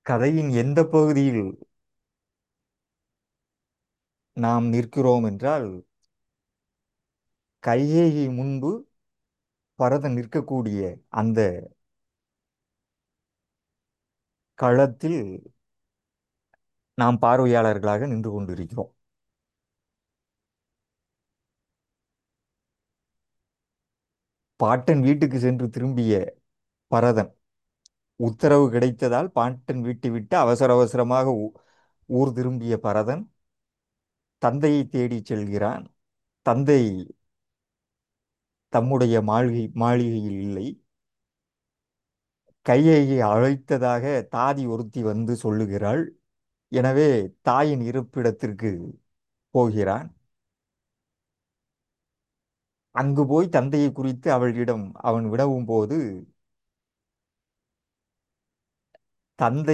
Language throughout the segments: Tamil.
கதையின் எந்த பகுதியில் நாம் நிற்கிறோம் என்றால் கைகேயி முன்பு பரதன் நிற்கக்கூடிய அந்த களத்தில் நாம் பார்வையாளர்களாக நின்று கொண்டிருக்கிறோம் பாட்டன் வீட்டுக்கு சென்று திரும்பிய பரதன் உத்தரவு கிடைத்ததால் பாட்டன் வீட்டை விட்டு அவசர அவசரமாக ஊ- ஊர் திரும்பிய பரதன் தந்தையை தேடி செல்கிறான் தந்தை தம்முடைய மாளிகை மாளிகையில் இல்லை கையையை அழைத்ததாக தாதி ஒருத்தி வந்து சொல்லுகிறாள் எனவே தாயின் இருப்பிடத்திற்கு போகிறான் அங்கு போய் தந்தையை குறித்து அவளிடம் அவன் வினவும் போது தந்தை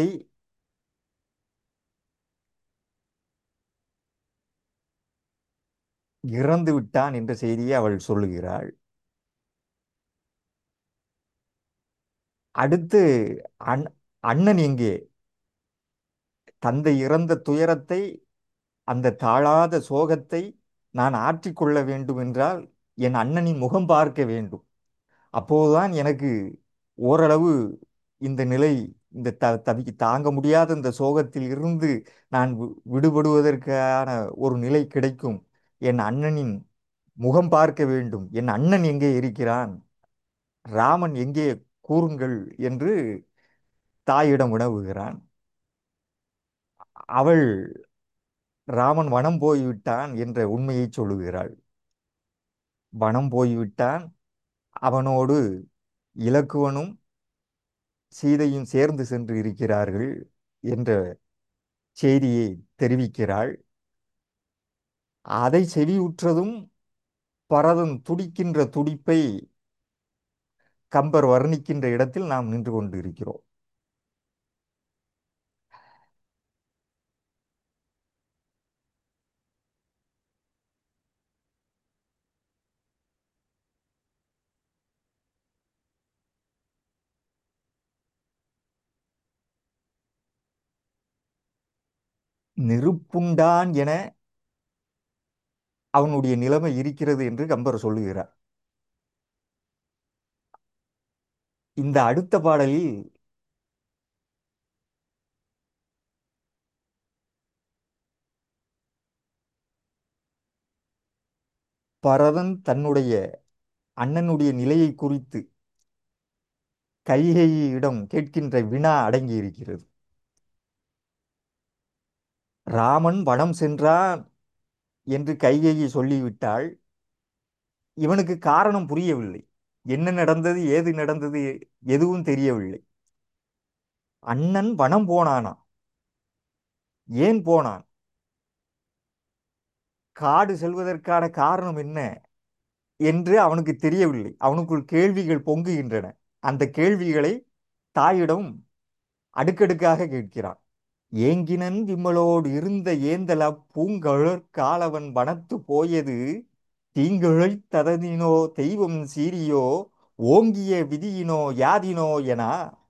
இறந்து விட்டான் என்ற செய்தியை அவள் சொல்லுகிறாள் அடுத்து அண் அண்ணன் எங்கே தந்தை இறந்த துயரத்தை அந்த தாழாத சோகத்தை நான் ஆற்றிக்கொள்ள வேண்டும் என்றால் என் அண்ணனின் முகம் பார்க்க வேண்டும் அப்போதுதான் எனக்கு ஓரளவு இந்த நிலை இந்த த தவி தாங்க முடியாத இந்த சோகத்தில் இருந்து நான் வி- விடுபடுவதற்கான ஒரு நிலை கிடைக்கும் என் அண்ணனின் முகம் பார்க்க வேண்டும் என் அண்ணன் எங்கே இருக்கிறான் ராமன் எங்கே கூறுங்கள் என்று தாயிடம் வினவுகிறான் அவள் ராமன் வனம் போய்விட்டான் என்ற உண்மையை சொல்லுகிறாள் வனம் போய்விட்டான் அவனோடு இலக்குவனும் சீதையும் சேர்ந்து சென்று இருக்கிறார்கள் என்ற செய்தியை தெரிவிக்கிறாள் அதை செவியுற்றதும் பரதன் துடிக்கின்ற துடிப்பை கம்பர் வர்ணிக்கின்ற இடத்தில் நாம் நின்று கொண்டிருக்கிறோம் நெருப்புண்டான் என அவனுடைய நிலைமை இருக்கிறது என்று கம்பர் சொல்லுகிறார் இந்த அடுத்த பாடலில் பரதன் தன்னுடைய அண்ணனுடைய நிலையை குறித்து கைகேயியிடம் கேட்கின்ற வினா அடங்கி இருக்கிறது ராமன் வனம் சென்றான் என்று கைகேயி சொல்லிவிட்டாள் இவனுக்கு காரணம் புரியவில்லை என்ன நடந்தது ஏது நடந்தது எதுவும் தெரியவில்லை அண்ணன் வனம் போனானா ஏன் போனான் காடு செல்வதற்கான காரணம் என்ன என்று அவனுக்கு தெரியவில்லை அவனுக்குள் கேள்விகள் பொங்குகின்றன அந்த கேள்விகளை தாயிடம் அடுக்கடுக்காக கேட்கிறான் ஏங்கினன் விம்மலோடு இருந்த ஏந்தல பூங்கழற் காலவன் வனத்து போயது தீங்கிழைத் ததனினோ தெய்வம் சீரியோ ஓங்கிய விதியினோ யாதினோ என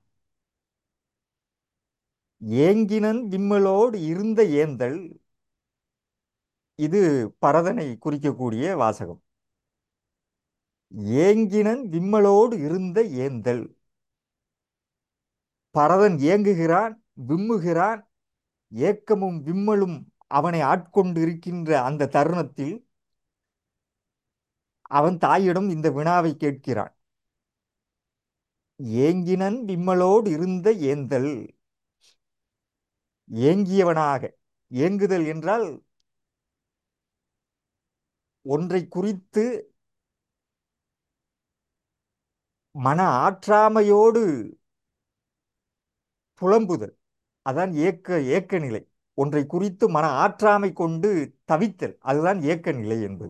ஏங்கினன் விம்மலோடு இருந்த ஏந்தல் இது பரதனை குறிக்கக்கூடிய வாசகம் ஏங்கினன் விம்மலோடு இருந்த ஏந்தல் பரதன் ஏங்குகிறான் விம்முகிறான் ஏக்கமும் விம்மலும் அவனை ஆட்கொண்டு இருக்கின்ற அந்த தருணத்தில் அவன் தாயிடம் இந்த வினாவை கேட்கிறான் ஏங்கினன் விம்மலோடு இருந்த ஏந்தல் ஏங்கியவனாக ஏங்குதல் என்றால் ஒன்றை குறித்து மன ஆற்றாமையோடு புலம்புதல் அதான் ஏக்க ஏக்க நிலை ஒன்றை குறித்து மன ஆற்றாமை கொண்டு தவித்தல் அதுதான் ஏக்க நிலை என்பது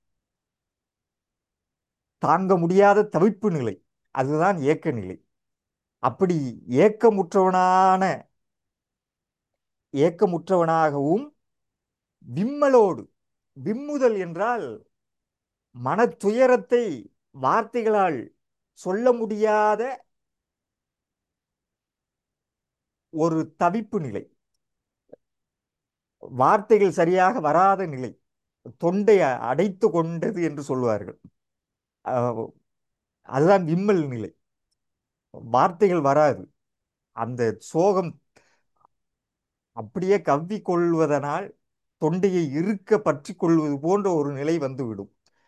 தாங்க முடியாத தவிப்பு நிலை அதுதான் ஏக்க நிலை அப்படி ஏக்கமுற்றவனான ஏக்கமுற்றவனாகவும் விம்மலோடு விம்முதல் என்றால் மனத்துயரத்தை வார்த்தைகளால் சொல்ல முடியாத ஒரு தவிப்பு நிலை வார்த்தைகள் சரியாக வராத நிலை தொண்டை அ- அடைத்து கொண்டது என்று சொல்வார்கள் அஹ், அதுதான் விம்மல் நிலை வார்த்தைகள் வராது அந்த சோகம் அப்படியே கவ்விக் கொள்வதனால் தொண்டையை இறுக்க பற்றி கொள்வது போன்ற ஒரு நிலை வந்துவிடும்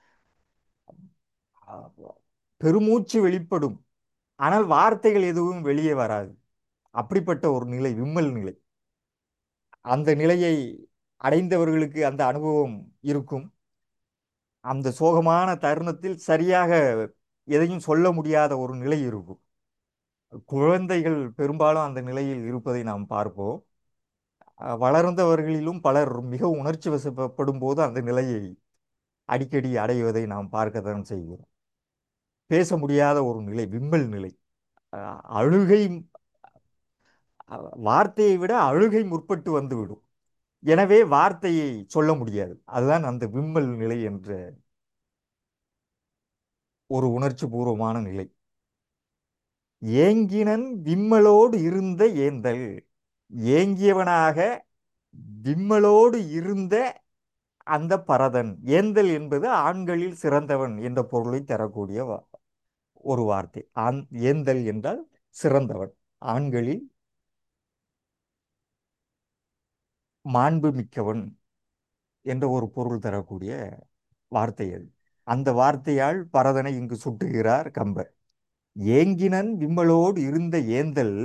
அஹ், பெருமூச்சு வெளிப்படும் ஆனால் வார்த்தைகள் எதுவும் வெளியே வராது அப்படிப்பட்ட ஒரு நிலை விம்மல் நிலை அந்த நிலையை அடைந்தவர்களுக்கு அந்த அனுபவம் இருக்கும் அந்த சோகமான தருணத்தில் சரியாக எதையும் சொல்ல முடியாத ஒரு நிலை இருக்கும் குழந்தைகள் பெரும்பாலும் அந்த நிலையில் இருப்பதை நாம் பார்ப்போம் அஹ் வளர்ந்தவர்களிலும் பலர் மிக உணர்ச்சி வசப்படும் போது அந்த நிலையை அடிக்கடி அடைவதை நாம் பார்க்கத்தான் செய்கிறோம் பேச முடியாத ஒரு நிலை விம்மல் நிலை அஹ் அழுகை அஹ் வார்த்தையை விட அழுகை முற்பட்டு வந்துவிடும் எனவே வார்த்தையை சொல்ல முடியாது அதுதான் அந்த விம்மல் நிலை என்ற ஒரு உணர்ச்சி பூர்வமான நிலை ஏங்கினன் விம்மலோடு இருந்த ஏந்தல் ஏங்கியவனாக விம்மலோடு இருந்த அந்த பரதன் ஏந்தல் என்பது ஆண்களில் சிறந்தவன் என்ற பொருளை தரக்கூடிய வா- ஒரு வார்த்தை ஆண் ஏந்தல் என்றால் சிறந்தவன் ஆண்களில் மாண்பு மிக்கவன் என்ற ஒரு பொருள் தரக்கூடிய வார்த்தை அது அந்த வார்த்தையால் பரதனை இங்கு சுட்டுகிறார் கம்பர் ஏங்கினன் விம்மலோடு இருந்த ஏந்தல்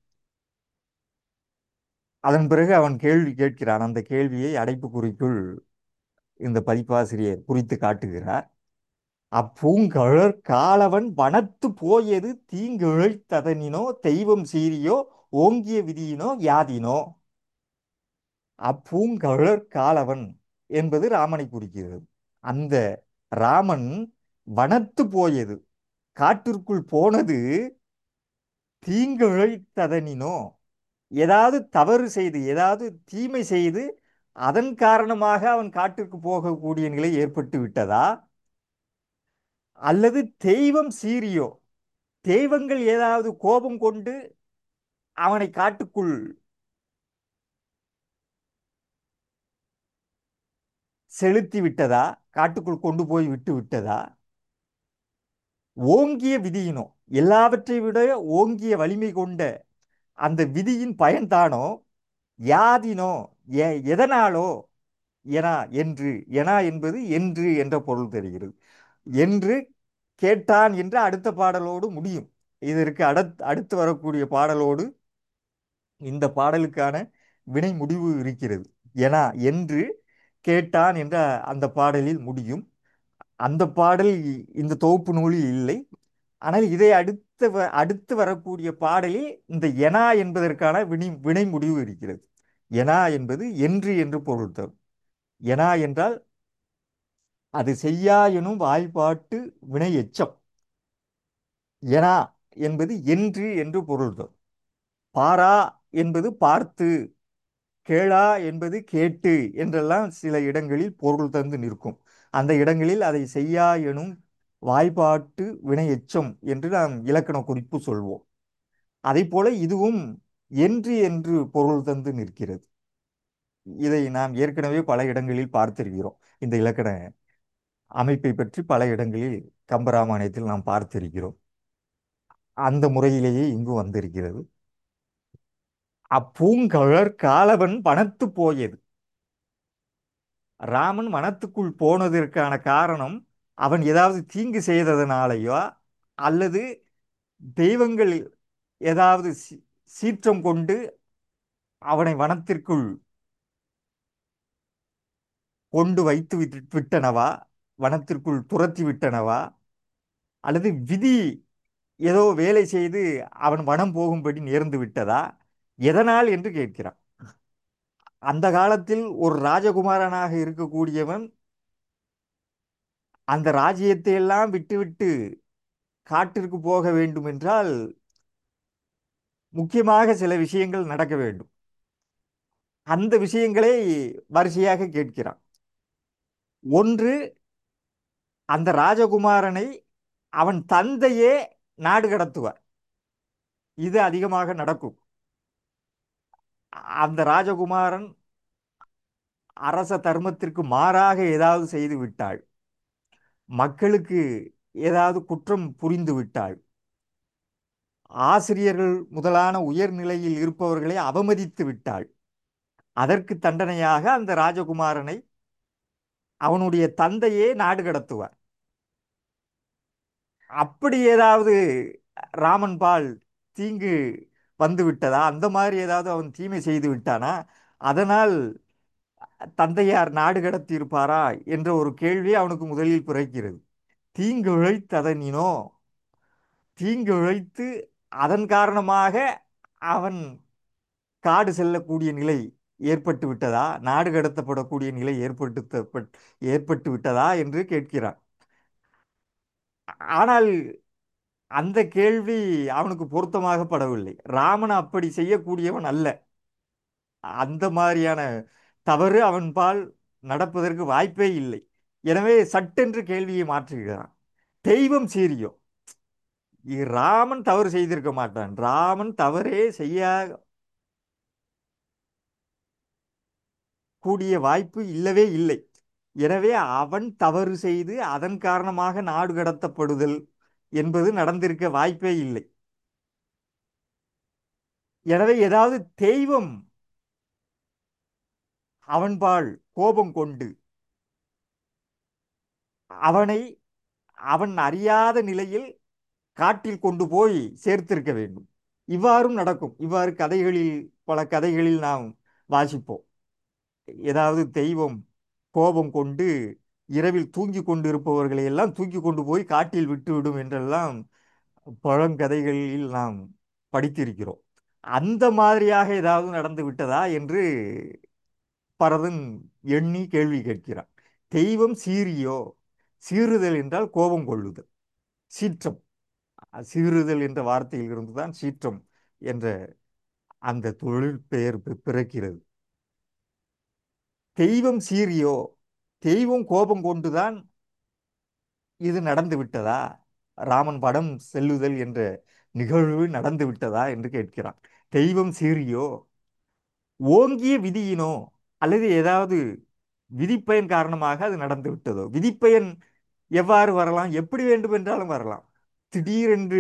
அதன் பிறகு அவன் கேள்வி கேட்கிறான் அந்த கேள்வியை அடைப்புக்குறிக்குள் இந்த பதிப்பாசிரியர் குறித்து காட்டுகிறார் அப்பூங்கழற் காலவன் வனத்து போயது தீங்கிழைத்ததனினோ தெய்வம் சீரியோ ஓங்கிய விதியினோ யாதினோ அப்பூங்கழற் காலவன் என்பது ராமனை குறிக்கிறது அந்த ராமன் வனத்து போயது காட்டிற்குள் போனது தீங்கிழைத்ததனினோ ஏதாவது தவறு செய்து ஏதாவது தீமை செய்து அதன் காரணமாக அவன் காட்டிற்கு போகக்கூடிய நிலை ஏற்பட்டு விட்டதா அல்லது தெய்வம் சீரியோ தெய்வங்கள் ஏதாவது கோபம் கொண்டு அவனை காட்டுக்குள் செலுத்தி விட்டதா காட்டுக்குள் கொண்டு போய் விட்டு விட்டதா ஓங்கிய விதியினோ எல்லாவற்றை விட ஓங்கிய வலிமை கொண்ட அந்த விதியின் பயன்தானோ யாதினோ எ- எதனாலோ எனா என்று எனா என்பது என்று என்ற பொருள் தெரிகிறது என்று கேட்டான் என்று அடுத்த பாடலோடு முடியும் இதற்கு அடுத் அடுத்து வரக்கூடிய பாடலோடு இந்த பாடலுக்கான வினை முடிவு இருக்கிறது எனா என்று கேட்டான் என்ற அந்த பாடலில் முடியும் அந்த பாடல் இ- இந்த தொகுப்பு நூலில் இல்லை ஆனால் இதை அடுத்து வ- அடுத்து வரக்கூடிய பாடலில் இந்த எனா என்பதற்கான வினை வினை முடிவு இருக்கிறது எனா என்பது என்று என்று பொருள் தரும் எனா என்றால் அது செய்யா எனும் வாய்ப்பாட்டு வினை எச்சம் எனா என்பது என்று என்று பொருள் தரும் பாரா என்பது பார்த்து கேளா என்பது கேட்டு என்றெல்லாம் சில இடங்களில் பொருள் தந்து நிற்கும் அந்த இடங்களில் அதை செய்யா எனும் வாய்ப்பாட்டு வினை எச்சம் என்று நாம் இலக்கண குறிப்பு சொல்வோம் அதைப் போல இதுவும் என்று என்று பொருள் தந்து நிற்கிறது இதை நாம் ஏற்கனவே பல இடங்களில் பார்த்திருக்கிறோம் இந்த இலக்கண அமைப்பை பற்றி பல இடங்களில் கம்பராமாயணத்தில் நாம் பார்த்திருக்கிறோம் அந்த முறையிலேயே இங்கு வந்திருக்கிறது அப்பூங்கழற் காலவன் வனத்து போயது ராமன் வனத்துக்குள் போனதற்கான காரணம் அவன் ஏதாவது தீங்கு செய்ததனாலேயோ அல்லது தெய்வங்கள் ஏதாவது சீ- சீற்றம் கொண்டு அவனை வனத்திற்குள் கொண்டு வைத்து விட்டு- விட்டனவா வனத்திற்குள் துரத்தி விட்டனவா அல்லது விதி ஏதோ வேலை செய்து அவன் வனம் போகும்படி நேர்ந்து விட்டதா எதனால் என்று கேட்கிறான் அந்த காலத்தில் ஒரு ராஜகுமாரனாக இருக்கக்கூடியவன் அந்த ராஜ்யத்தை எல்லாம் விட்டுவிட்டு காட்டிற்கு போக வேண்டும் என்றால் முக்கியமாக சில விஷயங்கள் நடக்க வேண்டும் அந்த விஷயங்களை வரிசையாக கேட்கிறான் ஒன்று அந்த ராஜகுமாரனை அவன் தந்தையே நாடு கடத்துவார் இது அதிகமாக நடக்கும் அந்த ராஜகுமாரன் அரச தர்மத்திற்கு மாறாக ஏதாவது செய்து விட்டாள் மக்களுக்கு ஏதாவது குற்றம் புரிந்து விட்டாள் ஆசிரியர்கள் முதலான உயர்நிலையில் இருப்பவர்களை அவமதித்து விட்டாள் அதற்கு தண்டனையாக அந்த ராஜகுமாரனை அவனுடைய தந்தையே நாடு கடத்துவார் அப்படி ஏதாவது ராமன் பால் தீங்கு வந்து விட்டதா அந்த மாதிரி ஏதாவது அவன் தீமை செய்து விட்டானா அதனால் தந்தையார் நாடு கடத்தி இருப்பாரா என்ற ஒரு கேள்வி அவனுக்கு முதலில் பிறக்கிறது தீங்கு இழைத்ததனினோ தீங்கு இழைத்து அதன் காரணமாக அவன் காடு செல்லக்கூடிய நிலை ஏற்பட்டு விட்டதா நாடு கடத்தப்படக்கூடிய நிலை ஏற்பட்டு ஏற்பட்டு விட்டதா என்று கேட்கிறான் ஆனால் அந்த கேள்வி அவனுக்கு பொருத்தமாக படவில்லை ராமன் அப்படி செய்யக்கூடியவன் அல்ல அந்த மாதிரியான தவறு அவன் பால் நடப்பதற்கு வாய்ப்பே இல்லை எனவே சட்டென்று கேள்வியை மாற்றுகிறான் தெய்வம் சீரியோ இ- ராமன் தவறு செய்திருக்க மாட்டான் ராமன் தவறே செய்ய கூடிய வாய்ப்பு இல்லவே இல்லை எனவே அவன் தவறு செய்து அதன் காரணமாக நாடு கடத்தப்படுதல் என்பது நடந்திருக்க வாய்ப்பே இல்லை எனவே ஏதாவது தெய்வம் அவன்பால் கோபம் கொண்டு அவனை அவன் அறியாத நிலையில் காட்டில் கொண்டு போய் சேர்த்திருக்க வேண்டும் இவ்வாறும் நடக்கும் இவ்வாறு கதைகளில் பல கதைகளில் நாம் வாசிப்போம் ஏதாவது தெய்வம் கோபம் கொண்டு இரவில் தூங்கி கொண்டிருப்பவர்களை எல்லாம் தூக்கி கொண்டு போய் காட்டில் விட்டுவிடும் என்றெல்லாம் பழங்கதைகளில் நாம் படித்திருக்கிறோம் அந்த மாதிரியாக ஏதாவது நடந்து விட்டதா என்று பரதன் எண்ணி கேள்வி கேட்கிறான் தெய்வம் சீரியோ சீறுதல் என்றால் கோபம் கொள்ளுதல் சீற்றம் சீறுதல் என்ற வார்த்தையில் இருந்துதான் சீற்றம் என்ற அந்த தொழில் பெயர் பி- பிறக்கிறது தெய்வம் சீரியோ தெய்வம் கோபம் கொண்டுதான் இது நடந்து விட்டதா ராமன் படம் செல்லுதல் என்ற நிகழ்வு நடந்து விட்டதா என்று கேட்கிறான் தெய்வம் சீரியோ ஓங்கிய விதியினோ அல்லது ஏதாவது விதிப்பயன் காரணமாக அது நடந்து விட்டதோ விதிப்பயன் எவ்வாறு வரலாம் எப்படி வேண்டுமென்றாலும் வரலாம் திடீரென்று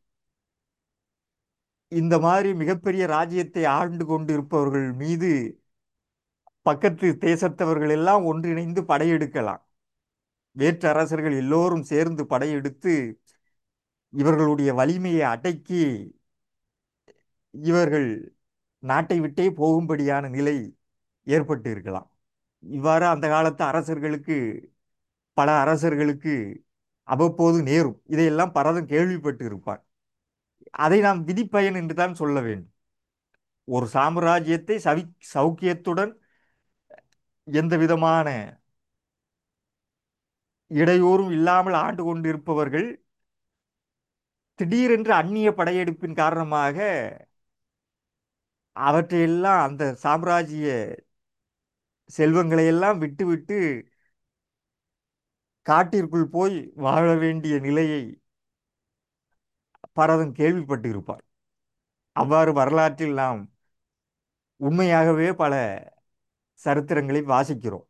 இந்த மாதிரி மிகப்பெரிய ராஜ்யத்தை ஆண்டு கொண்டு இருப்பவர்கள் மீது பக்கத்து தேசத்தவர்கள் எல்லாம் ஒன்றிணைந்து படையெடுக்கலாம் வேற்று அரசர்கள் எல்லோரும் சேர்ந்து படையெடுத்து இவர்களுடைய வலிமையை அடக்கி இவர்கள் நாட்டை விட்டே போகும்படியான நிலை ஏற்பட்டு இருக்கலாம் இவ்வாறு அந்த காலத்து அரசர்களுக்கு பல அரசர்களுக்கு அவ்வப்போது நேரும் இதையெல்லாம் பரதன் கேள்விப்பட்டு இருப்பான் அதை நாம் விதிப்பயன் என்று தான் சொல்ல வேண்டும் ஒரு சாம்ராஜ்யத்தை சவி சௌக்கியத்துடன் எந்த விதமான இடையூறும் இல்லாமல் ஆண்டு கொண்டிருப்பவர்கள் திடீரென்று அந்நிய படையெடுப்பின் காரணமாக அவற்றையெல்லாம் அந்த சாம்ராஜ்ய செல்வங்களை எல்லாம் விட்டுவிட்டு காட்டிற்குள் போய் வாழ வேண்டிய நிலையை பரதன் கேள்விப்பட்டு இருப்பார் அவ்வாறு வரலாற்றில் நாம் உண்மையாகவே பல சரித்திரங்களை வாசிக்கிறோம்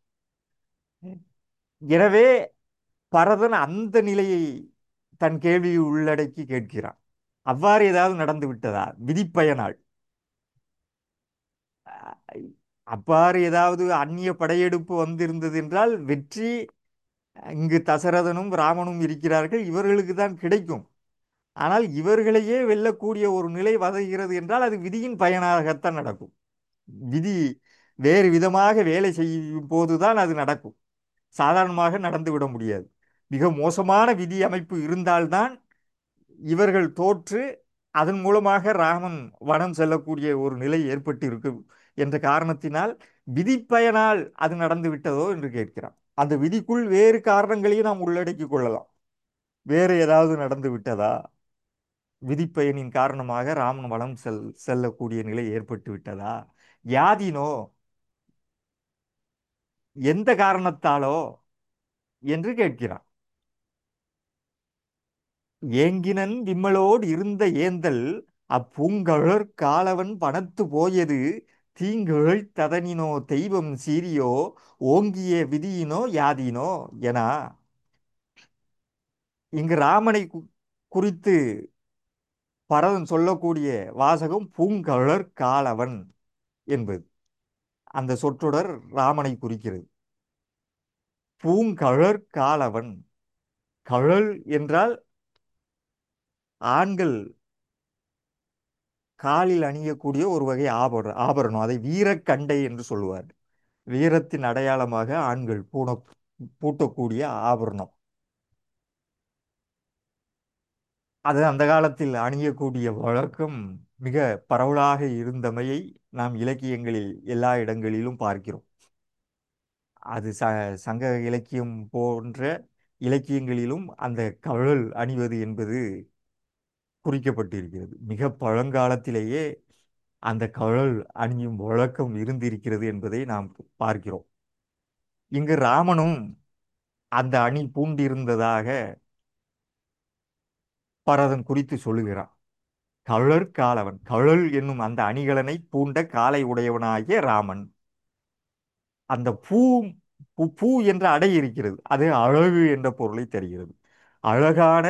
எனவே பரதன் அந்த நிலையை தன் கேள்வியை உள்ளடக்கி கேட்கிறான் அவ்வாறு ஏதாவது நடந்து விட்டதா விதிப்பயனால் அவ்வாறு ஏதாவது அந்நிய படையெடுப்பு வந்திருந்தது என்றால் வெற்றி இங்கு தசரதனும் ராமனும் இருக்கிறார்கள் இவர்களுக்கு தான் கிடைக்கும் ஆனால் இவர்களையே வெல்லக்கூடிய ஒரு நிலை வருகிறது என்றால் அது விதியின் பயனாகத்தான் நடக்கும் விதி வேறு விதமாக வேலை செய்யும் போதுதான் அது நடக்கும் சாதாரணமாக நடந்துவிட முடியாது மிக மோசமான விதி அமைப்பு இருந்தால்தான் இவர்கள் தோற்று அதன் மூலமாக ராமன் வனம் செல்லக்கூடிய ஒரு நிலை ஏற்பட்டு இருக்கும் என்ற காரணத்தினால் விதிப்பயனால் அது நடந்து விட்டதோ என்று கேட்கிறான் அந்த விதிக்குள் வேறு காரணங்களையும் நாம் உள்ளடக்கிக் கொள்ளலாம் வேறு ஏதாவது நடந்து விட்டதா விதிப்பயனின் காரணமாக ராமன் வனம் செல் செல்லக்கூடிய நிலை ஏற்பட்டு விட்டதா யாதினோ எந்த காரணத்தாலோ என்று கேட்கிறான் ஏங்கினன் விம்மலோடு இருந்த ஏந்தல் அப்பூங்கழற் காலவன் பணத்து போயது தீங்கிழைத்ததனினோ தெய்வம் சீரியோ ஓங்கிய விதியினோ யாதினோ என இங்கு ராமனை கு- குறித்து பரதன் சொல்லக்கூடிய வாசகம் பூங்கழற் காலவன் என்பது அந்த சொற்றொடர் ராமனை குறிக்கிறது பூங்கழற் காலவன் கழல் என்றால் ஆண்கள் காலில் அணியக்கூடிய ஒரு வகை ஆபர ஆபரணம் அதை வீரக்கண்டை என்று சொல்லுவார் வீரத்தின் அடையாளமாக ஆண்கள் பூண பூட்டக்கூடிய ஆபரணம் அது அந்த காலத்தில் அணியக்கூடிய வழக்கம் மிக பரவலாக இருந்தமையை நாம் இலக்கியங்களில் எல்லா இடங்களிலும் பார்க்கிறோம் அது ச சங்க இலக்கியம் போன்ற இலக்கியங்களிலும் அந்த கழல் அணிவது என்பது குறிக்கப்பட்டிருக்கிறது மிக பழங்காலத்திலேயே அந்த கழல் அணியும் வழக்கம் இருந்திருக்கிறது என்பதை நாம் பார்க்கிறோம் இங்கு ராமனும் அந்த அணி பூண்டிருந்ததாக பரதன் குறித்து சொல்லுகிறான் கழற் காலவன் கழல் என்னும் அந்த அணிகலனை பூண்ட காலை உடையவனாகிய ராமன் அந்த பூ பூ பூ என்ற அடை இருக்கிறது அது அழகு என்ற பொருளை தருகிறது அழகான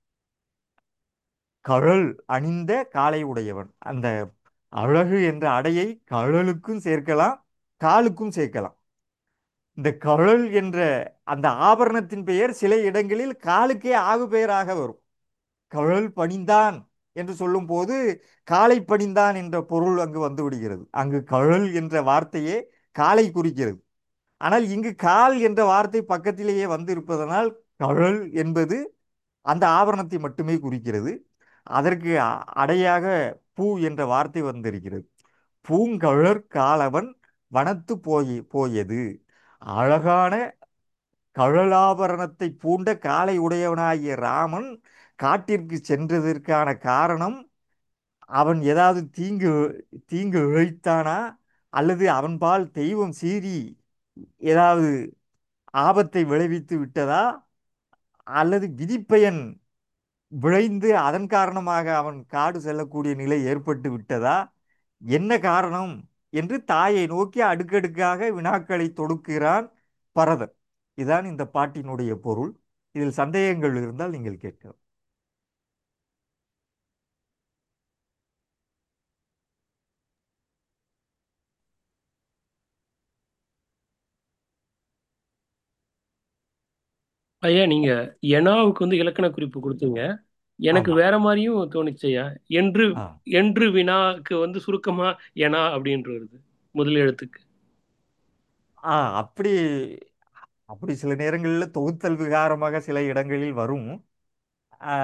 கழல் அணிந்த காலை உடையவன் அந்த அழகு என்ற அடையை கழலுக்கும் சேர்க்கலாம் காலுக்கும் சேர்க்கலாம் இந்த கழல் என்ற அந்த ஆபரணத்தின் பெயர் சில இடங்களில் காலுக்கே ஆகு பெயராக வரும் கழல் பணிந்தான் என்று சொல்லும்போது காலை பணிந்தான் என்ற பொருள் அங்கு வந்து விடுகிறது அங்கு கழல் என்ற வார்த்தையே காலை குறிக்கிறது ஆனால் இங்கு கால் என்ற வார்த்தை பக்கத்திலேயே வந்து இருப்பதனால் கழல் என்பது அந்த ஆபரணத்தை மட்டுமே குறிக்கிறது அதற்கு அ- அடையாக பூ என்ற வார்த்தை வந்திருக்கிறது பூங்கழற் காலவன் வனத்து போய் போயது அழகான கழலாபரணத்தை பூண்ட காலை உடையவனாகிய ராமன் காட்டிற்கு சென்றதற்கான காரணம் அவன் ஏதாவது தீங்கு தீங்கு இழைத்தானா அல்லது அவன்பால் தெய்வம் சீறி ஏதாவது ஆபத்தை விளைவித்து விட்டதா அல்லது விதிப்பயன் விளைந்து அதன் காரணமாக அவன் காடு செல்லக்கூடிய நிலை ஏற்பட்டு விட்டதா என்ன காரணம் என்று தாயை நோக்கி அடுக்கடுக்காக வினாக்களை தொடுக்கிறான் பரதன் இதுதான் இந்த பாட்டினுடைய பொருள் இதில் சந்தேகங்கள் இருந்தால் நீங்கள் கேட்கலாம் ஐயா நீங்க எனாவுக்கு வந்து இலக்கண குறிப்பு கொடுத்தீங்க எனக்கு ஆமா வேற மாதிரியும் தோணுச்சு ஐயா என்று ஆ என்று வினாக்கு வந்து சுருக்கமா எனா அப்படின்ற வருது முதல் எழுத்துக்கு ஆ அப்படி அப்படி சில நேரங்களில் தொகுத்தல் விகாரமாக சில இடங்களில் வரும் ஆ,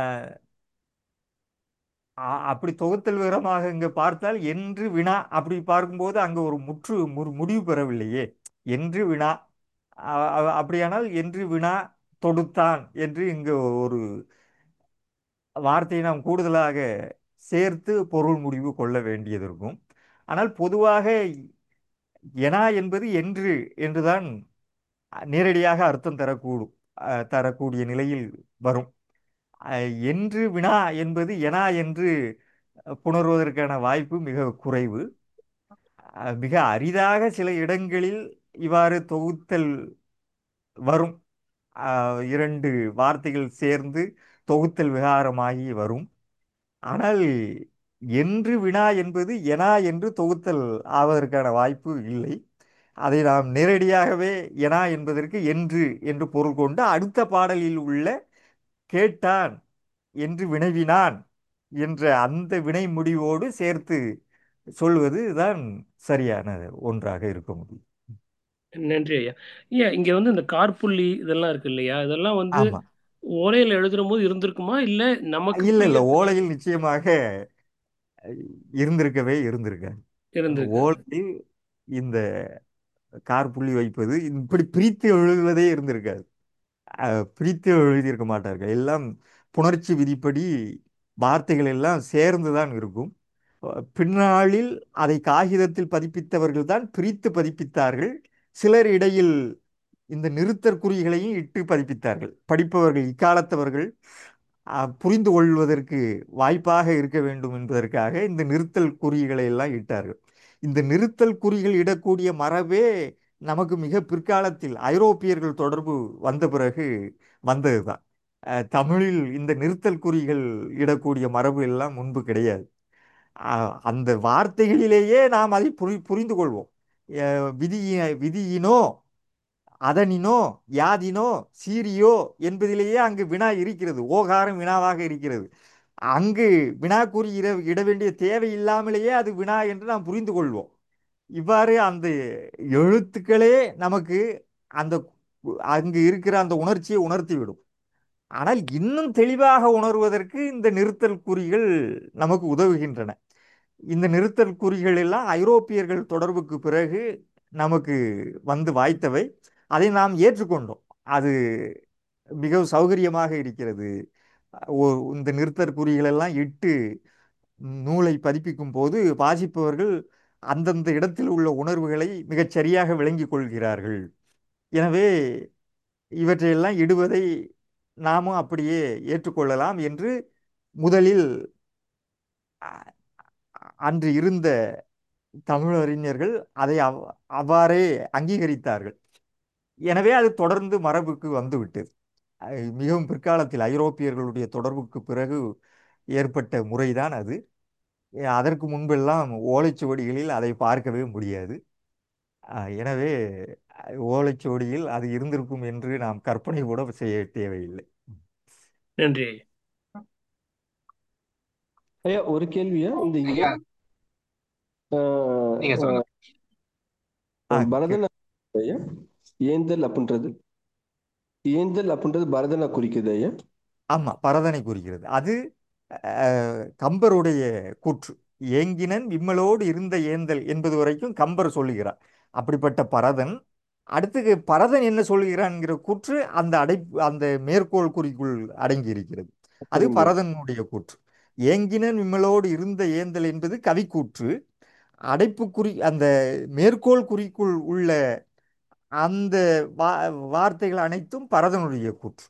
ஆ- அப்படி தொகுத்தல் விவரமாக இங்கு பார்த்தால் என்று வினா அப்படி பார்க்கும்போது அங்கு ஒரு முற்று முறு- முடிவு பெறவில்லையே என்று வினா அ- அ- அப்படியானால் என்று வினா தொடுத்தான் என்று இங்கு ஒரு வார்த்தையை நாம் கூடுதலாக சேர்த்து பொருள் முடிவு கொள்ள வேண்டியது இருக்கும் ஆனால் பொதுவாக எனா என்பது என்று என்றுதான் நேரடியாக அர்த்தம் தரக்கூடும் அஹ், தரக்கூடிய நிலையில் வரும் அஹ், என்று வினா என்பது எனா என்று புணர்வதற்கான வாய்ப்பு மிக குறைவு அஹ், மிக அரிதாக சில இடங்களில் இவ்வாறு தொகுத்தல் வரும் அஹ், இரண்டு வார்த்தைகள் சேர்ந்து தொகுத்தல் விகாரமாகி வரும் ஆனால் என்று வினா என்பது எனா என்று தொகுத்தல் ஆவதற்கான வாய்ப்பு இல்லை அதை நாம் நேரடியாகவே எனா என்பதற்கு என்று என்று பொருள் கொண்டு அடுத்த பாடலில் உள்ள கேட்டான் என்று வினவினான் என்ற அந்த வினை முடிவோடு சேர்த்து சொல்வது தான் சரியான ஒன்றாக இருக்க முடியும் நன்றி ஐயா ஐயா இங்க வந்து இந்த கார்புள்ளி இதெல்லாம் இருக்கு இல்லையா இதெல்லாம் வந்து ஆமா ஓலையில எழுதுற போது இருந்திருக்குமா இல்ல நமக்கு இல்ல இல்ல புரியறதுக்கு ஓலையில் நிச்சயமாக இருந்திருக்கவே இருந்திருக்காது இருந்திருக்காது ஓலையில் இந்த கார்புள்ளி வைப்பது இப்படி பிரித்து எழுதுவதே இருந்திருக்காது அஹ், பிரித்து எழுதியிருக்க மாட்டார்கள் எல்லாம் புணர்ச்சி விதிப்படி வார்த்தைகள் எல்லாம் சேர்ந்து தான் இருக்கும் அஹ், பின்னாளில் அதை காகிதத்தில் பதிப்பித்தவர்கள் தான் பிரித்து பதிப்பித்தார்கள் சிலர் இடையில் இந்த நிறுத்தற் குறிகளையும் இட்டு பதிப்பித்தார்கள் படிப்பவர்கள் இக்காலத்தவர்கள் அஹ், புரிந்து கொள்வதற்கு வாய்ப்பாக இருக்க வேண்டும் என்பதற்காக இந்த நிறுத்தல் குறிகளை எல்லாம் இட்டார்கள் இந்த நிறுத்தல் குறிகள் இடக்கூடிய மரபே நமக்கு மிக பிற்காலத்தில் ஐரோப்பியர்கள் தொடர்பு வந்த பிறகு வந்ததுதான் அஹ், தமிழில் இந்த நிறுத்தல் குறிகள் இடக்கூடிய மரபு எல்லாம் முன்பு கிடையாது அஹ், அந்த வார்த்தைகளிலேயே நாம் அதை புரி புரிந்து கொள்வோம் அஹ், விதிய விதியினோ அதனினோ யாதினோ சீரியோ என்பதிலேயே அங்கு வினா இருக்கிறது ஓகாரம் வினாவாக இருக்கிறது அங்கு வினா கூறி இட இட வேண்டிய தேவை இல்லாமலேயே அது வினா என்று நாம் புரிந்து கொள்வோம் இவ்வாறு அந்த எழுத்துக்களே நமக்கு அந்த அங்கு இருக்கிற அந்த உணர்ச்சியை உணர்த்திவிடும் ஆனால் இன்னும் தெளிவாக உணர்வதற்கு இந்த நிறுத்தல் குறிகள் நமக்கு உதவுகின்றன இந்த நிறுத்தல் குறிகள் எல்லாம் ஐரோப்பியர்கள் தொடர்புக்கு பிறகு நமக்கு வந்து வாய்த்தவை அதை நாம் ஏற்றுக்கொண்டோம் அது மிகவும் சௌகரியமாக இருக்கிறது ஓ- இந்த நிறுத்தற் குறிகளெல்லாம் இட்டு நூலை பதிப்பிக்கும் போது வாசிப்பவர்கள் அந்தந்த இடத்தில் உள்ள உணர்வுகளை மிகச் சரியாக விளங்கிக் கொள்கிறார்கள் எனவே இவற்றையெல்லாம் இடுவதை நாமும் அப்படியே ஏற்றுக்கொள்ளலாம் என்று முதலில் அ- அன்று இருந்த தமிழறிஞர்கள் அதை அவ் அவ்வாறே அங்கீகரித்தார்கள் எனவே அது தொடர்ந்து மரபுக்கு வந்துவிட்டது அஹ் மிகவும் பிற்காலத்தில் ஐரோப்பியர்களுடைய தொடர்புக்கு பிறகு ஏற்பட்ட முறைதான் அது அஹ் அதற்கு முன்பெல்லாம் ஓலைச்சுவடிகளில் அதை பார்க்கவே முடியாது அஹ் எனவே அஹ் ஓலைச்சுவடியில் அது இருந்திருக்கும் என்று நாம் கற்பனை கூட செய்ய தேவையில்லை நன்றி ஐயா ஐயா ஒரு கேள்வியா இந்த ஐயா ஆஹ் நீங்க சொல்லுங்க ஆ, பரதநாட்டியம் ஐயா ஏந்தல் அப்படின்றது ஏந்தல் அப்படின்றது பரதனை குறிக்குது ஐயா ஆமா பரதனை குறிக்கிறது அது அஹ், கம்பருடைய கூற்று ஏங்கினன் விம்மலோடு இருந்த ஏந்தல் என்பது வரைக்கும் கம்பர் சொல்லுகிறார் அப்படிப்பட்ட பரதன் அடுத்து பரதன் என்ன சொல்லுகிறான்ங்கிற கூற்று அந்த அடைப்பு அந்த மேற்கோள் குறிக்குள் அடங்கி இருக்கிறது அது சரிங்க பரதனுடைய கூற்று ஏங்கினன் விம்மலோடு இருந்த ஏந்தல் என்பது கவிக்கூற்று அடைப்புக்குறி அந்த மேற்கோள் குறிக்குள் உள்ள அந்த வா வார்த்தைகள் அனைத்தும் பரதனுடைய கூற்று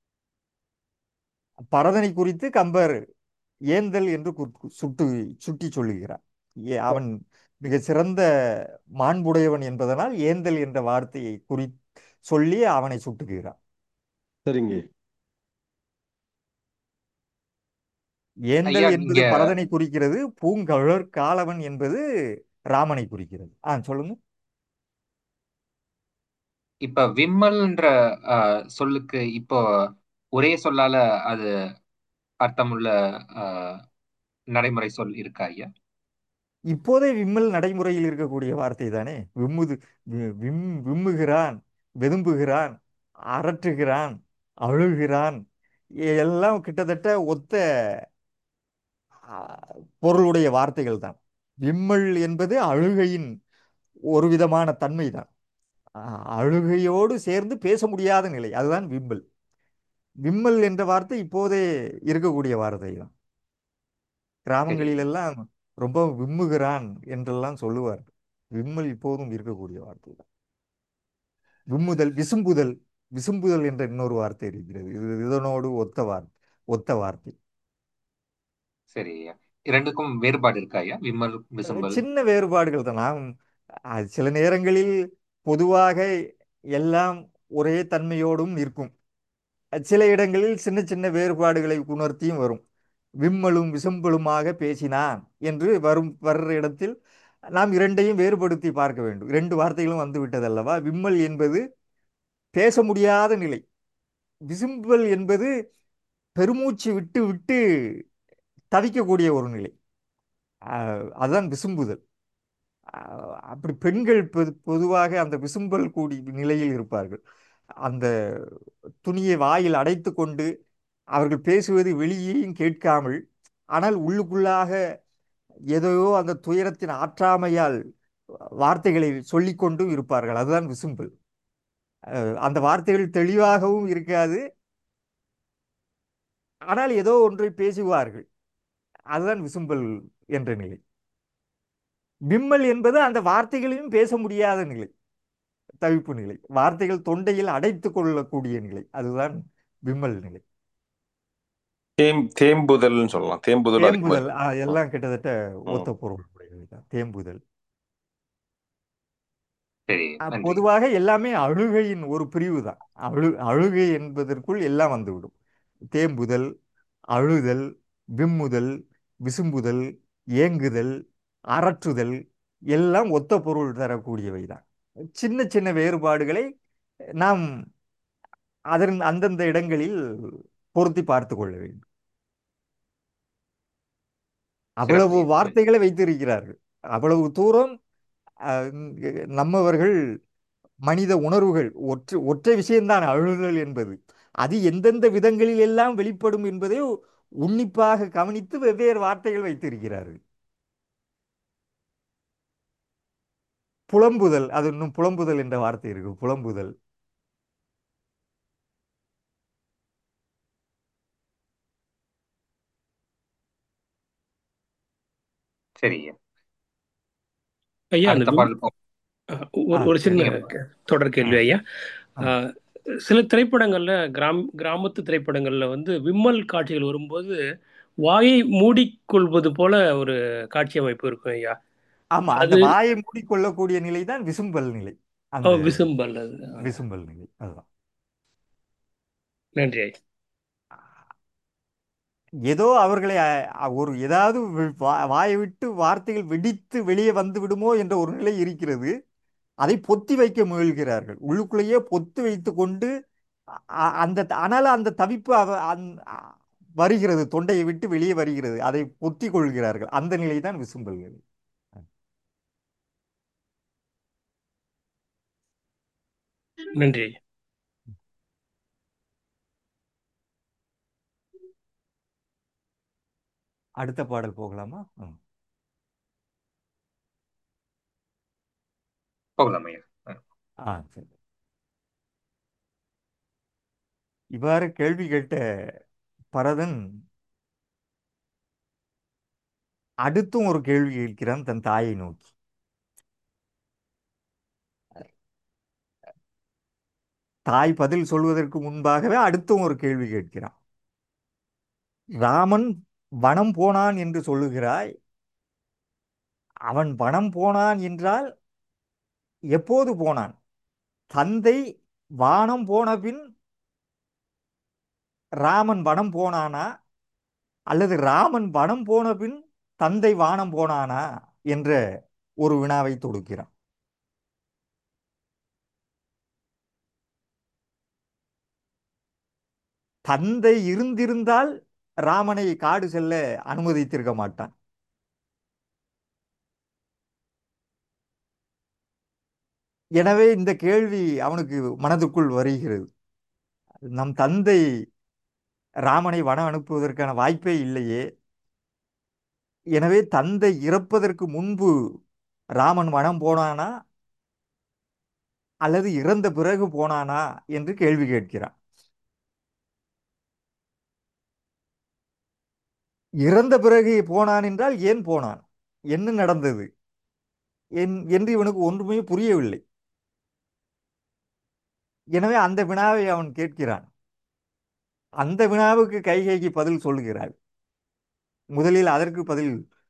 பரதனை குறித்து கம்பர் ஏந்தல் என்று கு- சுட்டு சுட்டி சொல்லுகிறார் ஏ- அவன் மிக சிறந்த மாண்புடையவன் என்பதனால் ஏந்தல் என்ற வார்த்தையை குறி சொல்லி அவனை சுட்டுகிறார் சரிங்க ஏந்தல் ஐயா என்பது நீங்க பரதனை குறிக்கிறது பூங்கழற் காலவன் என்பது ராமனை குறிக்கிறது ஆ சொல்லுங்க இப்ப விம்மல்ன்ற அஹ், சொல்லுக்கு இப்போ ஒரே சொல்லால அது அர்த்தமுள்ள அஹ், நடைமுறை சொல் இருக்கா ஐயா இப்போதே விம்மல் நடைமுறையில் இருக்கக்கூடிய வார்த்தை தானே விம்முது வி- விம் விம்முகிறான் வெதும்புகிறான் அரற்றுகிறான் அழுகிறான் எல்லாம் கிட்டத்தட்ட ஒத்த ஆ, பொருளுடைய வார்த்தைகள் தான் விம்மல் என்பது அழுகையின் ஒரு விதமான தன்மை தான் ஆ, அழுகையோடு சேர்ந்து பேச முடியாத நிலை அதுதான் விம்மல் விம்மல் என்ற வார்த்தை இப்போதே இருக்கக்கூடிய வார்த்தை தான் சரி கிராமங்களிலெல்லாம் ரொம்ப விம்முகிறான் என்றெல்லாம் சொல்லுவார் விம்மல் இப்போதும் இருக்கக்கூடிய வார்த்தை தான் விம்முதல் விசும்புதல் விசும்புதல் என்ற இன்னொரு வார்த்தை இருக்கிறது இது இதனோடு ஒத்த வார்த்தை ஒத்த வார்த்தை சரி ஐயா இரண்டுக்கும் வேறுபாடு இருக்கா ஐயா விம்மல் விசும்பல் சின்ன வேறுபாடுகள் தான் நாம் அது சில நேரங்களில் பொதுவாக எல்லாம் ஒரே தன்மையோடும் நிற்கும் சில இடங்களில் சின்ன சின்ன வேறுபாடுகளை உணர்த்தியும் வரும் விம்மலும் விசும்பலுமாக பேசினான் என்று வரும் வர்ற இடத்தில் நாம் இரண்டையும் வேறுபடுத்தி பார்க்க வேண்டும் இரண்டு வார்த்தைகளும் வந்து விட்டதல்லவா விம்மல் என்பது பேச முடியாத நிலை விசும்பல் என்பது பெருமூச்சு விட்டு விட்டு தவிக்கக்கூடிய ஒரு நிலை ஆஹ் அதுதான் விசும்புதல் ஆஹ் அப்படி பெண்கள் பொது- பொதுவாக அந்த விசும்பல் கூடி நிலையில் இருப்பார்கள் அந்த துணியை வாயில் அடைத்து கொண்டு அவர்கள் பேசுவது வெளியேயும் கேட்காமல் ஆனால் உள்ளுக்குள்ளாக ஏதோ அந்த துயரத்தின் ஆற்றாமையால் வார்த்தைகளை சொல்லிக்கொண்டும் இருப்பார்கள் அதுதான் விசும்பல் அஹ் அந்த வார்த்தைகள் தெளிவாகவும் இருக்காது ஆனால் ஏதோ ஒன்றை பேசுவார்கள் அதுதான் விசும்பல் என்ற நிலை விம்மல் என்பது அந்த வார்த்தைகளையும் பேச முடியாத நிலை தவிப்பு நிலை வார்த்தைகள் தொண்டையில் அடைத்து கொள்ளக்கூடிய நிலை அதுதான் விம்மல் நிலை தேம் தேம்புதல்னு சொல்லலாம் தேம்புதல் அதுக்கு மாதிரி தேம்புதல் ஆ, ம், எல்லாம் கிட்டத்தட்ட ம். ஒத்த பொருள் உடையவை தான் தேம்புதல் சரி அஹ், நன்றி பொதுவாக எல்லாமே அழுகையின் ஒரு பிரிவு தான் அழு அழுகை என்பதற்குள் எல்லாம் வந்துவிடும் தேம்புதல் அழுதல் விம்முதல் விசும்புதல் ஏங்குதல் அரற்றுதல் எல்லாம் ஒத்த பொருள் தரக்கூடியவை தான் சின்ன சின்ன வேறுபாடுகளை நாம் அதன் அந்தந்த இடங்களில் பொருத்தி பார்த்து கொள்ள வேண்டும் அவ்வளவு சிறப்பு வார்த்தைகளை வைத்திருக்கிறார்கள் அவ்வளவு தூரம் அஹ், நம்மவர்கள் மனித உணர்வுகள் ஒற்றை ஒற்றை விஷயம்தான் அழுதல் என்பது அது எந்தெந்த விதங்களில் எல்லாம் வெளிப்படும் என்பதை உன்னிப்பாக கவனித்து வெவ்வேறு வார்த்தைகள் வைத்திருக்கிறார்கள் புலம்புதல் அது இன்னும் புலம்புதல் என்ற வார்த்தை இருக்கு புலம்புதல் சரி ஐயா அந்த அடுத்த விம்- பாடல் போ அஹ், ஆ ஒரு ஒரு சின்ன நீங்க க- தொடர் ஆ கேள்வி ஐயா ஆ அஹ், சில திரைப்படங்கள்ல கிராம் கிராமத்து திரைப்படங்கள்ல வந்து விம்மல் காட்சிகள் வரும்போது வாயை மூடிக்கொள்வது போல ஒரு காட்சி அமைப்பு இருக்கும் ஐயா ஆமா அந்த அது வாயை மூடிக்கொள்ளக்கூடிய நிலை தான் விசும்பல் நிலை ஓ, அந்த விசும்பல் அது ஆ, விசும்பல் நிலை அதுதான் நன்றி ஐயா ஏதோ அவர்களை அ- அ- ஒரு ஏதாவது வி- வா- வாயை விட்டு வார்த்தைகள் வெடித்து வெளியே வந்து விடுமோ என்ற ஒரு நிலை இருக்கிறது அதை பொத்தி வைக்க முயல்கிறார்கள் உள்ளுக்குள்ளேயே பொத்தி வைத்து கொண்டு அ- அ- அந்த ஆனால் அந்த தவிப்பு அவ- அந்- அ- வருகிறது தொண்டையை விட்டு வெளியே வருகிறது அதை பொத்தி கொள்கிறார்கள் அந்த நிலை தான் விசும்பல் நிலை நன்றி ஐயா அடுத்த பாடல் போகலாமா ம். போகலாம் ஐயா ஆ, ஆ சரி இவ்வாறு கேள்வி கேட்ட பரதன் அடுத்தும் ஒரு கேள்வி கேட்கிறான் தன் தாயை நோக்கி தாய் பதில் சொல்வதற்கு முன்பாகவே அடுத்தும் ஒரு கேள்வி கேட்கிறான் ராமன் வனம் போனான் என்று சொல்லுகிறாய் அவன் வனம் போனான் என்றால் எப்போது போனான் தந்தை வானம் போன பின் ராமன் வனம் போனானா அல்லது ராமன் வனம் போன பின் தந்தை வானம் போனானா என்ற ஒரு வினாவை தொடுக்கிறான் தந்தை இருந்திருந்தால் ராமனை காடு செல்ல அனுமதித்திருக்க மாட்டான் எனவே இந்த கேள்வி அவனுக்கு மனதுக்குள் வருகிறது நம் தந்தை ராமனை வனம் அனுப்புவதற்கான வாய்ப்பே இல்லையே எனவே தந்தை இறப்பதற்கு முன்பு ராமன் வனம் போனானா அல்லது இறந்த பிறகு போனானா என்று கேள்வி கேட்கிறான் இறந்த பிறகு போனான் என்றால் ஏன் போனான் என்ன நடந்தது என் என்று இவனுக்கு ஒன்றுமே புரியவில்லை எனவே அந்த வினாவை அவன் கேட்கிறான் அந்த வினாவுக்கு கைகைக்கு பதில் சொல்லுகிறாள் முதலில் அதற்கு பதில்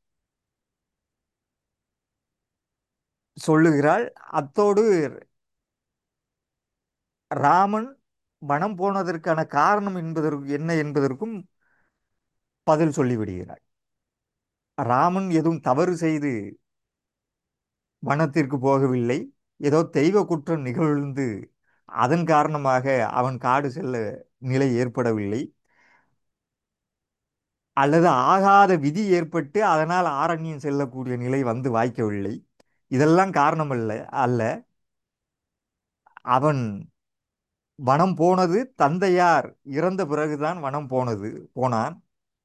சொல்லுகிறாள் அத்தோடு ராமன் வனம் போனதற்கான காரணம் என்பதற்கு என்ன என்பதற்கும் பதில் சொல்லிவிடுகிறாள் ராமன் எதுவும் தவறு செய்து வனத்திற்கு போகவில்லை ஏதோ தெய்வ குற்றம் நிகழ்ந்து அதன் காரணமாக அவன் காடு செல்ல நிலை ஏற்படவில்லை அல்லது ஆகாத விதி ஏற்பட்டு அதனால் ஆரண்யம் செல்லக்கூடிய நிலை வந்து வாய்க்கவில்லை இதெல்லாம் காரணம் அல்ல அல்ல அவன் வனம் போனது தந்தையார் இறந்த பிறகுதான் வனம் போனது போனான்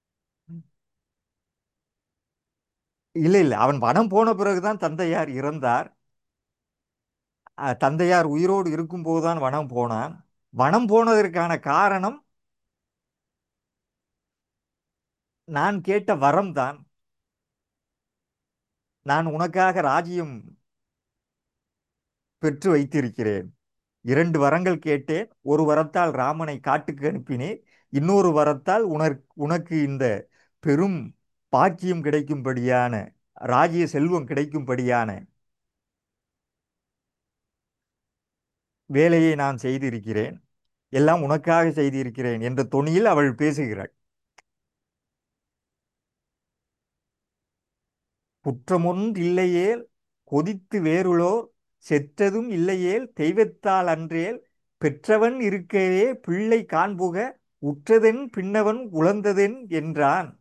இல்லை இல்லை அவன் வனம் போன பிறகுதான் தந்தையார் இறந்தார் அஹ், தந்தையார் உயிரோடு இருக்கும்போதுதான் வனம் போனான் வனம் போனதற்கான காரணம் நான் கேட்ட வரம் தான் நான் உனக்காக ராஜ்யம் பெற்று வைத்திருக்கிறேன் இரண்டு வரங்கள் கேட்டேன் ஒரு வரத்தால் ராமனை காட்டுக்கு அனுப்பினேன் இன்னொரு வரத்தால் உனக்கு உனக்கு இந்த பெரும் பாக்கியம் கிடைக்கும்படியான ராஜ்ய செல்வம் கிடைக்கும்படியான வேலையை நான் செய்திருக்கிறேன் எல்லாம் உனக்காக செய்திருக்கிறேன் என்ற தொனியில் அவள் பேசுகிறாள் குற்றமொன்றில்லையேல் கொதித்து வேறுளோர் செற்றதும் இல்லையேல் தெய்வத்தால் அன்றேல் பெற்றவன் இருக்கவே பிள்ளை காண்புக உற்றதென் பின்னவன் உழந்ததென் என்றான்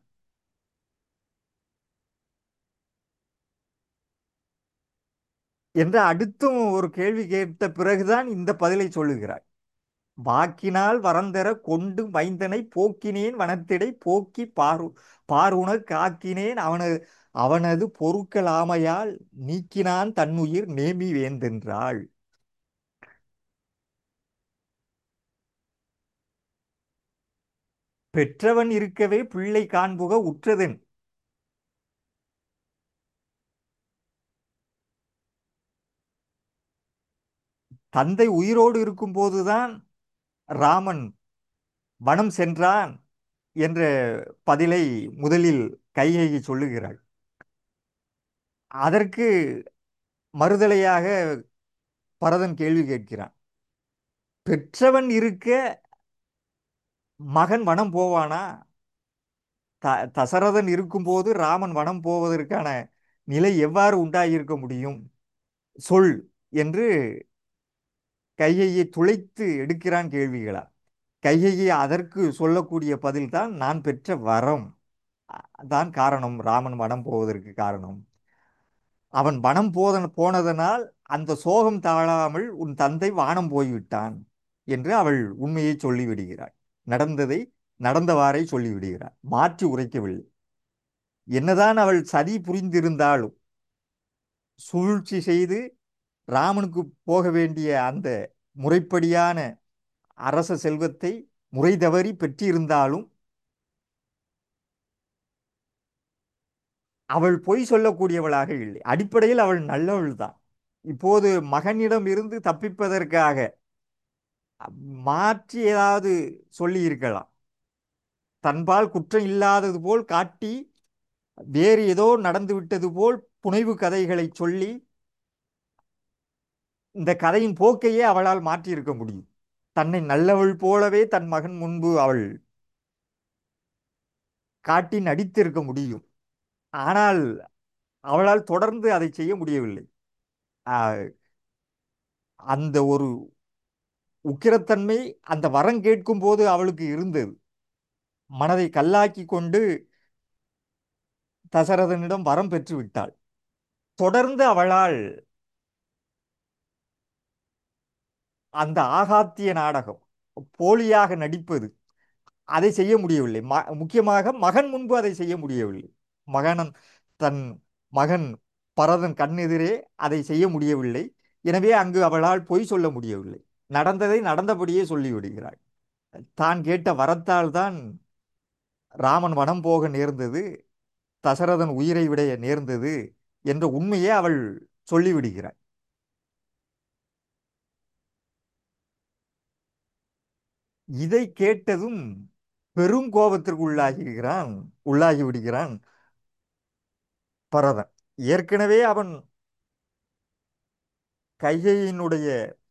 என்ற அடுத்தும் ஒரு கேள்வி கேட்ட பிறகுதான் இந்த பதிலை சொல்லுகிறார் வாக்கினால் வரந்தர கொண்டு மைந்தனை போக்கினேன் வனத்திடை போக்கி பாரு பாருணக் காக்கினேன் அவனது அவனது பொருட்களாமையால் நீக்கினான் தன்னுயிர் நேமி வேந்தென்றாள் பெற்றவன் இருக்கவே பிள்ளை காண்புக உற்றதென் தந்தை உயிரோடு இருக்கும்போதுதான் ராமன் வனம் சென்றான் என்ற பதிலை முதலில் கைகேயி சொல்லுகிறாள் அதற்கு மறுதலையாக பரதன் கேள்வி கேட்கிறான் பெற்றவன் இருக்க மகன் வனம் போவானா த தசரதன் இருக்கும்போது ராமன் வனம் போவதற்கான நிலை எவ்வாறு உண்டாகியிருக்க முடியும் சொல் என்று கையையை துளைத்து எடுக்கிறான் கேள்விகளா கையையை அதற்கு சொல்லக்கூடிய பதில்தான் நான் பெற்ற வரம் தான் காரணம் ராமன் வனம் போவதற்கு காரணம் அவன் வனம் போதன போனதனால் அந்த சோகம் தாழாமல் உன் தந்தை வானம் போய்விட்டான் என்று அவள் உண்மையை சொல்லிவிடுகிறாள் நடந்ததை நடந்தவாறே சொல்லிவிடுகிறாள் மாற்றி உரைக்கவில்லை என்னதான் அவள் சதி புரிந்திருந்தாலும் சூழ்ச்சி செய்து ராமனுக்கு போக வேண்டிய அந்த முறைப்படியான அரச செல்வத்தை முறை தவறி பெற்றிருந்தாலும் அவள் பொய் சொல்லக்கூடியவளாக இல்லை அடிப்படையில் அவள் நல்லவள் தான் இப்போது மகனிடம் இருந்து தப்பிப்பதற்காக மாற்றி ஏதாவது சொல்லி இருக்கலாம் தன்பால் குற்றம் இல்லாதது போல் காட்டி வேறு ஏதோ நடந்து விட்டது போல் புனைவு கதைகளை சொல்லி இந்த கதையின் போக்கையே அவளால் மாற்றியிருக்க முடியும் தன்னை நல்லவள் போலவே தன் மகன் முன்பு அவள் காட்டி நடித்திருக்க முடியும் ஆனால் அவளால் தொடர்ந்து அதை செய்ய முடியவில்லை அந்த ஒரு உக்கிரத்தன்மை அந்த வரம் கேட்கும் போது அவளுக்கு இருந்தது மனதை கல்லாக்கி கொண்டு தசரதனிடம் வரம் பெற்று விட்டாள் தொடர்ந்து அவளால் அந்த ஆகாத்திய நாடகம் போலியாக நடிப்பது அதை செய்ய முடியவில்லை ம முக்கியமாக மகன் முன்பு அதை செய்ய முடியவில்லை மகனன் தன் மகன் பரதன் கண்ணெதிரே அதை செய்ய முடியவில்லை எனவே அங்கு அவளால் பொய் சொல்ல முடியவில்லை நடந்ததை நடந்தபடியே சொல்லிவிடுகிறாள் தான் கேட்ட வரத்தால் தான் ராமன் வனம் போக நேர்ந்தது தசரதன் உயிரை விட நேர்ந்தது என்ற உண்மையை அவள் சொல்லிவிடுகிறாள் இதை கேட்டதும் பெரும் கோபத்திற்கு உள்ளாகிறான் உள்ளாகி விடுகிறான் பரதன் ஏற்கனவே அவன் கைகையினுடைய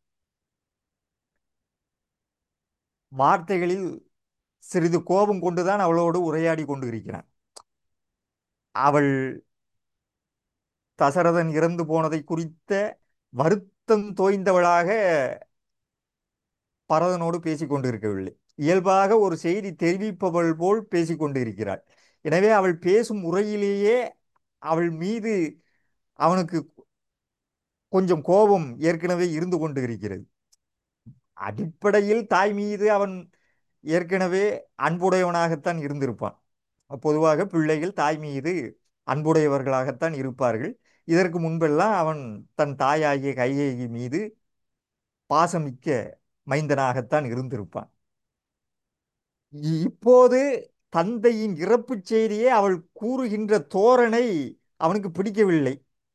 வார்த்தைகளில் சிறிது கோபம் கொண்டுதான் அவளோடு உரையாடி கொண்டு இருக்கிறான் அவள் தசரதன் இறந்து போனதை குறித்த வருத்தம் தோய்ந்தவளாக பரதனோடு பேசிக்கொண்டு இருக்கவில்லை இயல்பாக ஒரு செய்தி தெரிவிப்பவள் போல் பேசிக்கொண்டு இருக்கிறாள் எனவே அவள் பேசும் முறையிலேயே அவள் மீது அவனுக்கு கொஞ்சம் கோபம் ஏற்கனவே இருந்து கொண்டு இருக்கிறது அடிப்படையில் தாய் மீது அவன் ஏற்கனவே அன்புடையவனாகத்தான் இருந்திருப்பான் பொதுவாக பிள்ளைகள் தாய் மீது அன்புடையவர்களாகத்தான் இருப்பார்கள் இதற்கு முன்பெல்லாம் அவன் தன் தாயாகிய கையேகி மீது பாசமிக்க மைந்தனாகத்தான் இருந்திருப்பான் இப்போது தந்தையின் இறப்பு செய்தியை அவள் கூறுகின்ற தோரணை அவனுக்கு பிடிக்கவில்லை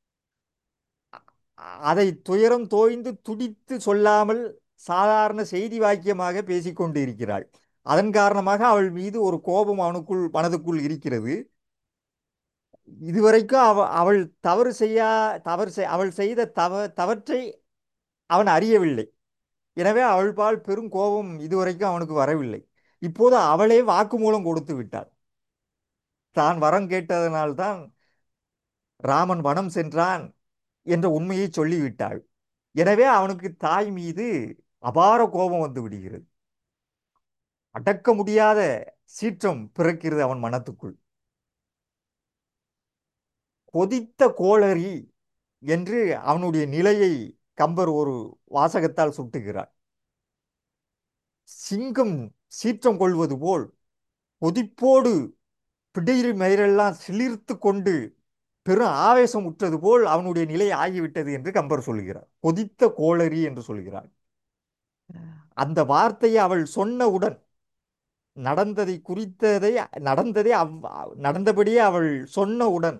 அதை துயரம் தோய்ந்து துடித்து சொல்லாமல் சாதாரண செய்தி வாக்கியமாக பேசிக்கொண்டு இருக்கிறாள் அதன் காரணமாக அவள் மீது ஒரு கோபம் அவனுக்குள் மனதுக்குள் இருக்கிறது இதுவரைக்கும் அவ அவள் தவறு செய்யா தவறு செய் அவள் செய்த தவ தவற்றை அவன் அறியவில்லை எனவே அவள் பால் பெரும் கோபம் இதுவரைக்கும் அவனுக்கு வரவில்லை இப்போது அவளே வாக்குமூலம் கொடுத்து விட்டாள் தான் வரம் கேட்டதனால்தான் ராமன் வனம் சென்றான் என்ற உண்மையை சொல்லிவிட்டாள் எனவே அவனுக்கு தாய் மீது அபார கோபம் வந்து விடுகிறது அடக்க முடியாத சீற்றம் பிறக்கிறது அவன் மனத்துக்குள் கொதித்த கோளரி என்று அவனுடைய நிலையை கம்பர் ஒரு வாசகத்தால் சுட்டுகிறார் சிங்கம் சீற்றம் கொள்வது போல் கொதிப்போடு பிடிரி மயிரெல்லாம் சிலிர்த்து கொண்டு பெரும் ஆவேசம் உற்றது போல் அவனுடைய நிலை ஆகிவிட்டது என்று கம்பர் சொல்கிறார் கொதித்த கோளரி என்று சொல்கிறார் அந்த வார்த்தையை அவள் சொன்னவுடன் நடந்ததை குறித்ததை நடந்ததை அவ் நடந்தபடியே அவள் சொன்னவுடன்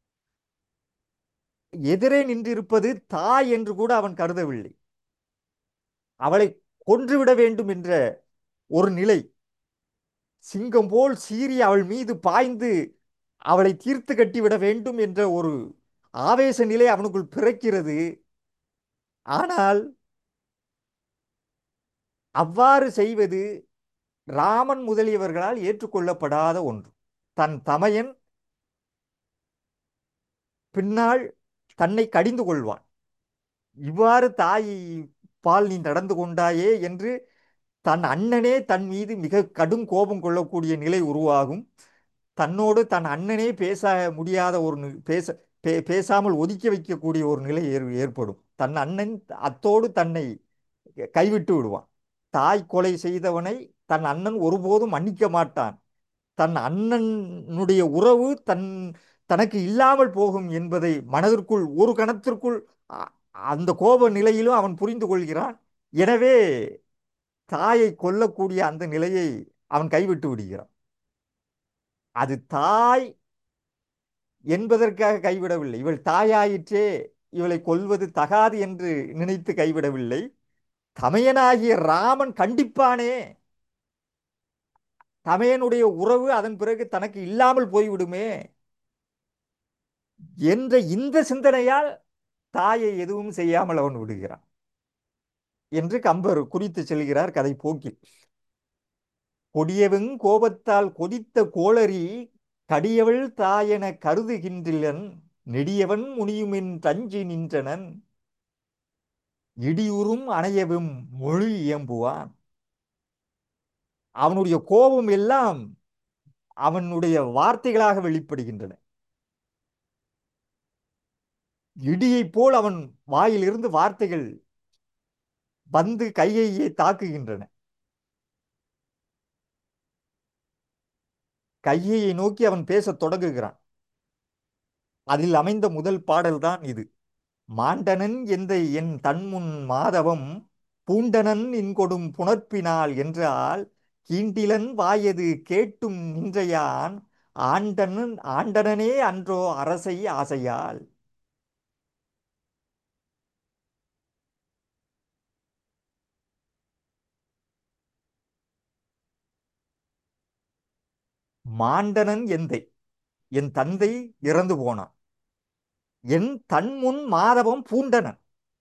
எதிரே நின்றிருப்பது தாய் என்று கூட அவன் கருதவில்லை அவளை கொன்றுவிட வேண்டும் என்ற ஒரு நிலை சிங்கம் போல் சீறி அவள் மீது பாய்ந்து அவளை தீர்த்து கட்டிவிட வேண்டும் என்ற ஒரு ஆவேச நிலை அவனுக்குள் பிறக்கிறது ஆனால் அவ்வாறு செய்வது ராமன் முதலியவர்களால் ஏற்றுக்கொள்ளப்படாத ஒன்று தன் தமையன் பின்னால் தன்னை கடிந்து கொள்வான் இவ்வாறு தாய் பால் நீ நடந்து கொண்டாயே என்று தன் அண்ணனே தன் மீது மிக கடும் கோபம் கொள்ளக்கூடிய நிலை உருவாகும் தன்னோடு தன் அண்ணனே பேச முடியாத ஒரு நி- பேச பே பேசாமல் ஒதுக்கி வைக்கக்கூடிய ஒரு நிலை ஏற் ஏற்படும் தன் அண்ணன் அத்தோடு தன்னை கைவிட்டு விடுவான் தாய் கொலை செய்தவனை தன் அண்ணன் ஒருபோதும் மன்னிக்க மாட்டான் தன் அண்ணனுடைய உறவு தன் தனக்கு இல்லாமல் போகும் என்பதை மனதிற்குள் ஒரு கணத்திற்குள் அ- அந்த கோப நிலையிலும் அவன் புரிந்து கொள்கிறான் எனவே தாயை கொல்லக்கூடிய அந்த நிலையை அவன் கைவிட்டு விடுகிறான் அது தாய் என்பதற்காக கைவிடவில்லை இவள் தாயாயிற்றே இவளை கொல்வது தகாது என்று நினைத்து கைவிடவில்லை தமையனாகிய ராமன் கண்டிப்பானே தமையனுடைய உறவு அதன் பிறகு தனக்கு இல்லாமல் போய்விடுமே என்ற இந்த சிந்தனையால் தாயை எதுவும் செய்யாமல் அவன் விடுகிறான் என்று கம்பர் குறித்து செல்கிறார் கதை போக்கில் கொடியவன் கோபத்தால் கொதித்த கோளரி கடியவள் தாயென கருதுகின்றிலன் நெடியவன் முனியுமென் தஞ்சி நின்றனன் இடியுறும் அணையவும் மொழி இயம்புவான் அவனுடைய கோபம் எல்லாம் அவனுடைய வார்த்தைகளாக வெளிப்படுகின்றன இடியைப் போல் அவன் வாயிலிருந்து வார்த்தைகள் வந்து கையையே தாக்குகின்றன கையையை நோக்கி அவன் பேசத் தொடங்குகிறான் அதில் அமைந்த முதல் பாடல்தான் இது மாண்டனன் எந்த என் தன்முன் மாதவம் பூண்டனன் இன்கொடும் புணர்ப்பினால் என்றால் கீண்டிலன் வாயது கேட்டும் நின்றையான் ஆண்டனன் ஆண்டனனே அன்றோ அரசை ஆசையால் மாண்டனன் எந்தை என் தந்தை இறந்து போனான் என் தன்முன் மாதவம் பூண்டனன்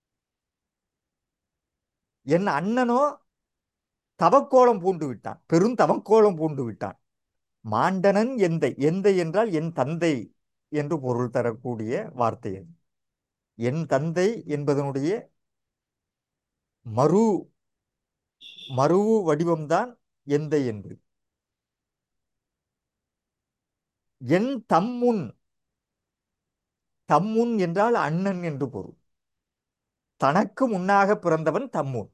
என் அண்ணனோ தவக்கோலம் பூண்டு விட்டான் பெரும் தவக்கோலம் பூண்டு விட்டான் மாண்டனன் எந்தை எந்தை என்றால் என் தந்தை என்று பொருள் தரக்கூடிய வார்த்தை அது என் தந்தை என்பதனுடைய மறு மறு வடிவம்தான் எந்தை என்பது என் தம்முன் தம்முன் என்றால் அண்ணன் என்று பொருள் தனக்கு முன்னாக பிறந்தவன் தம்முன்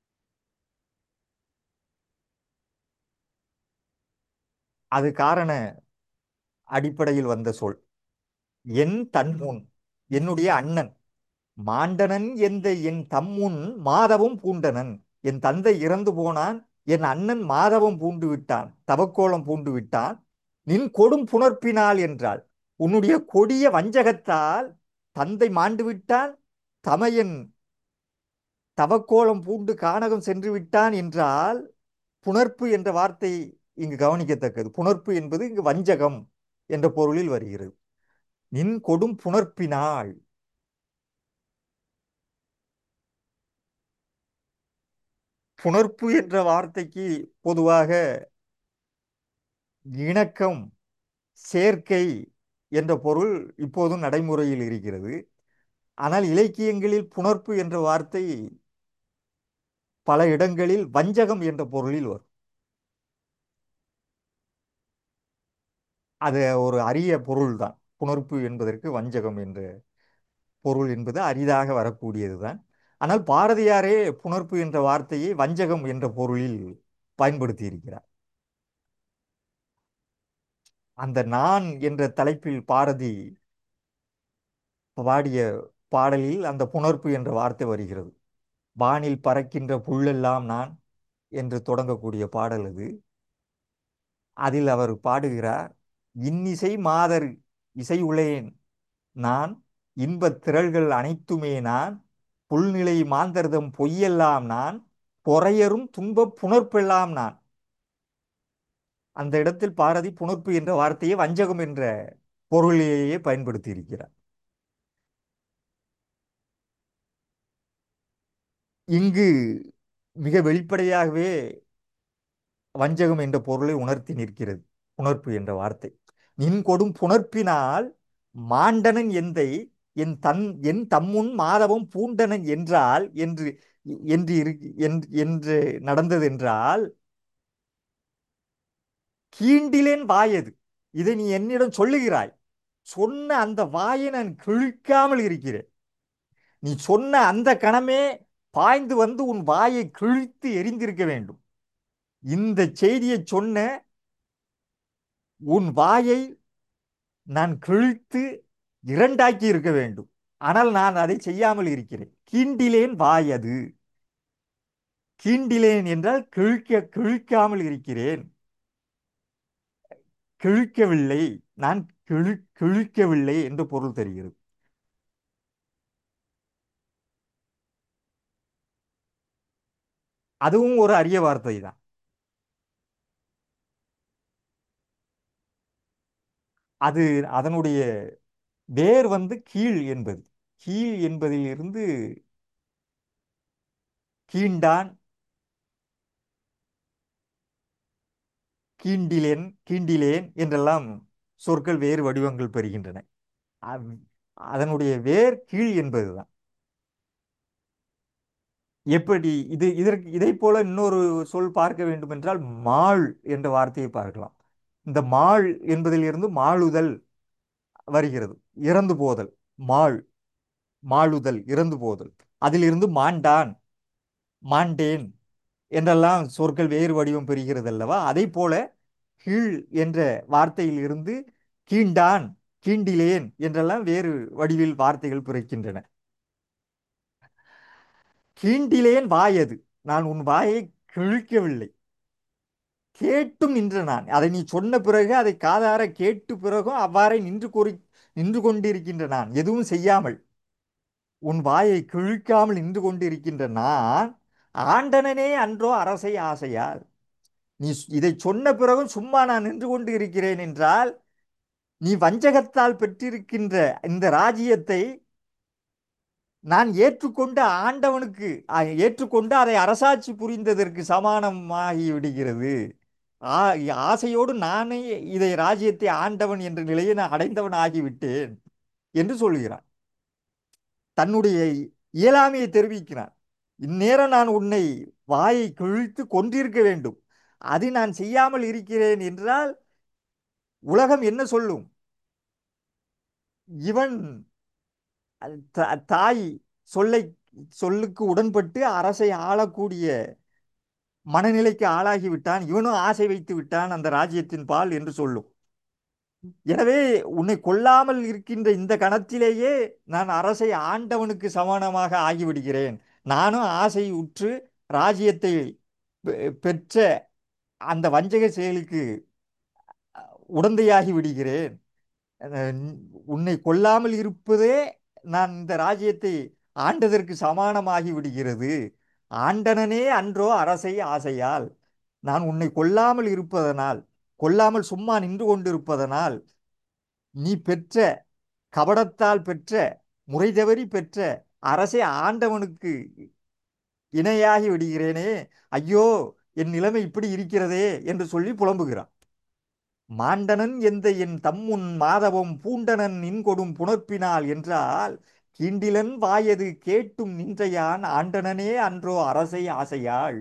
அது காரண அடிப்படையில் வந்த சொல் என் தன்முன் என்னுடைய அண்ணன் மாண்டனன் எந்த என் தம்முன் மாதவம் பூண்டனன் என் தந்தை இறந்து போனான் என் அண்ணன் மாதவம் பூண்டு விட்டான் தவக்கோலம் பூண்டு விட்டான் நின் கொடும் புணர்ப்பினால் என்றாள் உன்னுடைய கொடிய வஞ்சகத்தால் தந்தை மாண்டு விட்டான் தமையன் தவக்கோலம் பூண்டு கானகம் சென்று விட்டான் என்றால் புணர்ப்பு என்ற வார்த்தை இங்கு கவனிக்கத்தக்கது புணர்ப்பு என்பது இங்கு வஞ்சகம் என்ற பொருளில் வருகிறது நின் கொடும் புணர்ப்பினால் புணர்ப்பு என்ற வார்த்தைக்கு பொதுவாக இணக்கம் சேர்க்கை என்ற பொருள் இப்போதும் நடைமுறையில் இருக்கிறது ஆனால் இலக்கியங்களில் புணர்ப்பு என்ற வார்த்தை பல இடங்களில் வஞ்சகம் என்ற பொருளில் வரும் அது ஒரு அரிய பொருள்தான் புணர்ப்பு என்பதற்கு வஞ்சகம் என்ற பொருள் என்பது அரிதாக வரக்கூடியதுதான் ஆனால் பாரதியாரே புணர்ப்பு என்ற வார்த்தையை வஞ்சகம் என்ற பொருளில் பயன்படுத்தி இருக்கிறார் அந்த நான் என்ற தலைப்பில் பாரதி பாடிய பாடலில் அந்த புணர்ப்பு என்ற வார்த்தை வருகிறது வானில் பறக்கின்ற புல்லெல்லாம் நான் என்று தொடங்கக்கூடிய பாடல் அது அதில் அவர் பாடுகிறார் இன்னிசை மாதர் இசை உளேன் நான் இன்பத் திரள்கள் அனைத்துமே நான் புல்நிலை மாந்தர்தம் பொய்யெல்லாம் நான் பொறையரும் துன்பப் புணர்ப்பெல்லாம் நான் அந்த இடத்தில் பாரதி புணர்ப்பு என்ற வார்த்தையை வஞ்சகம் என்ற பொருளிலேயே பயன்படுத்தி இருக்கிறார் இங்கு மிக வெளிப்படையாகவே வஞ்சகம் என்ற பொருளை உணர்த்தி நிற்கிறது புணர்ப்பு என்ற வார்த்தை நின் கொடும் புணர்ப்பினால் மாண்டனன் எந்தை என் தன் என் தம்முன் மாதவம் பூண்டனன் என்றால் என்று என்று இருக்கு என்று- என்று நடந்தது என்றால் கீண்டிலேன் வாயது இதை நீ என்னிடம் சொல்லுகிறாய் சொன்ன அந்த வாயை நான் கிழிக்காமல் இருக்கிறேன் நீ சொன்ன அந்த கணமே பாய்ந்து வந்து உன் வாயை கிழித்து எரிந்திருக்க வேண்டும் இந்த செய்தியை சொன்ன உன் வாயை நான் கிழித்து இரண்டாக்கி இருக்க வேண்டும் ஆனால் நான் அதை செய்யாமல் இருக்கிறேன் கீண்டிலேன் வாய் அது கீண்டிலேன் என்றால் கிழிக்க கிழிக்காமல் இருக்கிறேன் கிழிக்கவில்லை நான் கிழி கிழிக்கவில்லை என்று பொருள் தருகிறது அதுவும் ஒரு அரிய வார்த்தை தான் அது அதனுடைய வேர் வந்து கீழ் என்பது கீழ் என்பதிலிருந்து கீண்டான் கீண்டிலேன் கீண்டிலேன் என்றெல்லாம் சொற்கள் வேறு வடிவங்கள் பெறுகின்றன அ- அதனுடைய வேர் கீழ் என்பதுதான் எப்படி இது இதற்கு இதை போல இன்னொரு சொல் பார்க்க வேண்டும் என்றால் மாள் என்ற வார்த்தையை பார்க்கலாம் இந்த மாள் என்பதிலிருந்து மாளுதல் வருகிறது இறந்து போதல் மாள் மாளுதல் இறந்து போதல் அதிலிருந்து மாண்டான் மாண்டேன் என்றெல்லாம் சொற்கள் வேறு வடிவம் பெறுகிறது அல்லவா அதை போல கீழ் என்ற வார்த்தையில் இருந்து கீண்டான் கீண்டிலேன் என்றெல்லாம் வேறு வடிவில் வார்த்தைகள் பிறக்கின்றன கீண்டிலேன் வாயது நான் உன் வாயை கிழிக்கவில்லை கேட்டும் நின்ற நான் அதை நீ சொன்ன பிறகு அதை காதார கேட்டு பிறகும் அவ்வாறே நின்று கொரி நின்று கொண்டிருக்கின்ற நான் எதுவும் செய்யாமல் உன் வாயை கிழிக்காமல் நின்று கொண்டிருக்கின்ற நான் ஆண்டனனே அன்றோ அரசை ஆசையால் நீ ஸ்- இதை சொன்ன பிறகும் சும்மா நான் நின்று கொண்டு இருக்கிறேன் என்றால் நீ வஞ்சகத்தால் பெற்றிருக்கின்ற இந்த ராஜ்யத்தை நான் ஏற்றுக்கொண்ட ஆண்டவனுக்கு அ, ஏற்றுக்கொண்டு அதை அரசாட்சி புரிந்ததற்கு சமானமாகி விடுகிறது ஆ- ஆசையோடு நானே இதை ராஜ்யத்தை ஆண்டவன் என்ற நிலையை நான் அடைந்தவன் ஆகிவிட்டேன் என்று சொல்கிறான் தன்னுடைய இயலாமையை தெரிவிக்கிறான் இந்நேரம் நான் உன்னை வாயை கிழித்து கொன்றிருக்க வேண்டும் அது நான் செய்யாமல் இருக்கிறேன் என்றால் உலகம் என்ன சொல்லும் இவன் த- தாய் சொல்லை சொல்லுக்கு உடன்பட்டு அரசை ஆளக்கூடிய மனநிலைக்கு ஆளாகி விட்டான் இவனும் ஆசை வைத்து விட்டான் அந்த ராஜ்யத்தின் பால் என்று சொல்லும் எனவே உன்னை கொல்லாமல் இருக்கின்ற இந்த கணத்திலேயே நான் அரசை ஆண்டவனுக்கு சமானமாக ஆகிவிடுகிறேன் நானும் ஆசை உற்று ராஜ்யத்தை பெ- பெற்ற அந்த வஞ்சக செயலுக்கு உடந்தையாகி விடுகிறேன் அஹ் உன்னை கொல்லாமல் இருப்பதே நான் இந்த ராஜ்யத்தை ஆண்டதற்கு சமானமாகி விடுகிறது ஆண்டனனே அன்றோ அரசை ஆசையால் நான் உன்னை கொல்லாமல் இருப்பதனால் கொல்லாமல் சும்மா நின்று கொண்டிருப்பதனால் நீ பெற்ற கபடத்தால் பெற்ற முறை தவறி பெற்ற அரசை ஆண்டவனுக்கு இணையாகி விடுகிறேனே ஐயோ என் நிலைமை இப்படி இருக்கிறதே என்று சொல்லி புலம்புகிறான் மாண்டனன் எந்த என் தம்முன் மாதவம் பூண்டனன் நின்கொடும் புணர்ப்பினால் என்றால் கிண்டிலன் வாயது கேட்டும் நின்றையான் ஆண்டனனே அன்றோ அரசை ஆசையாள்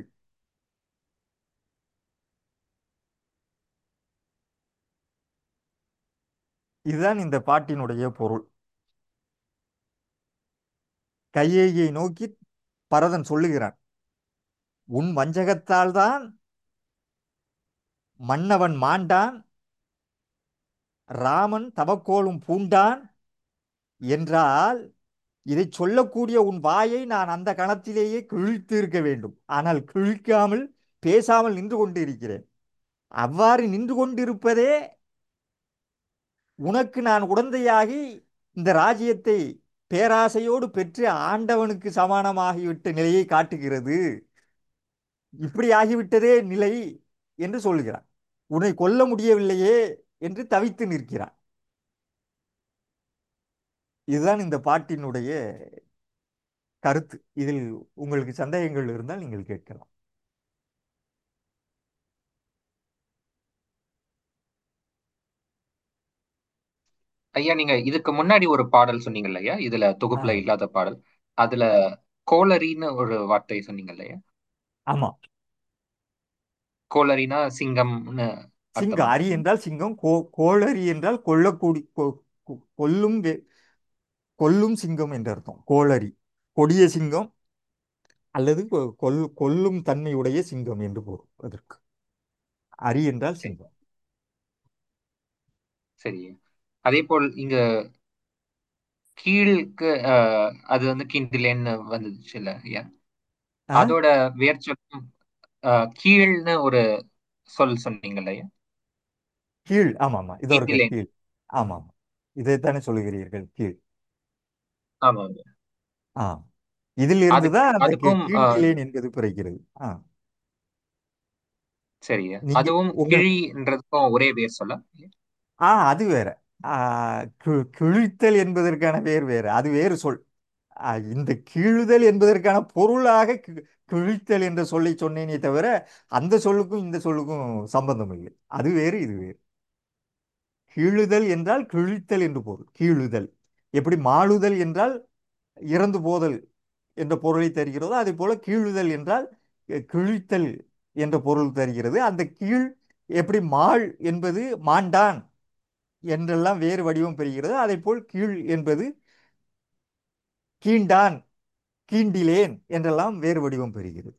இதுதான் இந்த பாட்டினுடைய பொருள் கையேயை நோக்கி பரதன் சொல்லுகிறான் உன் வஞ்சகத்தால் தான் மன்னவன் மாண்டான் ராமன் தவக்கோலும் பூண்டான் என்றால் இதை சொல்லக்கூடிய உன் வாயை நான் அந்த கணத்திலேயே கிழித்து இருக்க வேண்டும் ஆனால் கிழிக்காமல் பேசாமல் நின்று கொண்டு இருக்கிறேன் அவ்வாறு நின்று கொண்டிருப்பதே உனக்கு நான் உடந்தையாகி இந்த ராஜ்யத்தை பேராசையோடு பெற்று ஆண்டவனுக்கு சமானமாகிவிட்ட நிலையை காட்டுகிறது இப்படி ஆகிவிட்டதே நிலை என்று சொல்கிறான் உன்னை கொல்ல முடியவில்லையே என்று தவித்து நிற்கிறான் இதுதான் இந்த பாட்டினுடைய கருத்து இதில் உங்களுக்கு சந்தேகங்கள் இருந்தால் நீங்கள் கேட்கலாம் ஐயா நீங்க இதுக்கு முன்னாடி ஒரு பாடல் சொன்னீங்க ஐயா இதுல தொகுப்புல ஆ. இல்லாத பாடல் அதுல கோளரின்னு ஒரு வார்த்தை சொன்னீங்க இல்லையா ஆமா கோளரினா சிங்கம்னு சிங்கம் அர்த்தமா அரி என்றால் சிங்கம் கோ கோளரி என்றால் கொல்லக்கூடி கொ- கொ- கொல்லும் வே- கொல்லும் சிங்கம் என்று அர்த்தம் கோளரி கொடிய சிங்கம் அல்லது கொ- கொல் கொல்லும் தன்மையுடைய சிங்கம் என்று பொருள் அதற்கு அரி என்றால் சரி சிங்கம் சரி அதே போல் இங்க கீழுக்கு அஹ், அது வந்து கிண்டிலேன்னு வந்துச்சு இல்ல ஐயா ஆ அதோட வேர்ச்சொல்லும் அஹ், கீழ்னு ஒரு சொல் சொன்னீங்க இல்லையா கீழ் ஆமா ஆமா இதோ இருக்க கிண்டிலேன் கீழ் ஆமா ஆமா இதைத்தானே சொல்லுகிறீர்கள் கீழ் ஆமா ஆ இதில் இருந்து அதுக்கு தான் அந்த கீ- அதுக்கும் அஹ், கீழ்நிலேன் என்பது பிறக்கிறது ஆ சரி நீங்க அதுவும் உங்க கிழின்றதுக்கும் ஒரே வேர் சொல்ல ஆ அது வேற ஆ, கி- கிழித்தல் என்பதற்கான வேர் வேறு அது வேறு சொல் ஆ, இந்த கீழுதல் என்பதற்கான பொருளாக கி- கிழித்தல் என்ற சொல்லை சொன்னேனே தவிர அந்த சொல்லுக்கும் இந்த சொல்லுக்கும் சம்பந்தம் இல்லை அது வேறு இது வேறு கீழுதல் என்றால் கிழித்தல் என்று பொருள் கீழுதல் எப்படி மாளுதல் என்றால் இறந்து போதல் என்ற பொருளை தருகிறதோ அதே போல கீழுதல் என்றால் அஹ், கிழித்தல் என்ற பொருள் தருகிறது அந்த கீழ் எப்படி மாள் என்பது மாண்டான் என்றெல்லாம் வேறு வடிவம் பெறுகிறது அதே போல் கீழ் என்பது கீண்டான் கீண்டிலேன் என்றெல்லாம் வேறு வடிவம் பெறுகிறது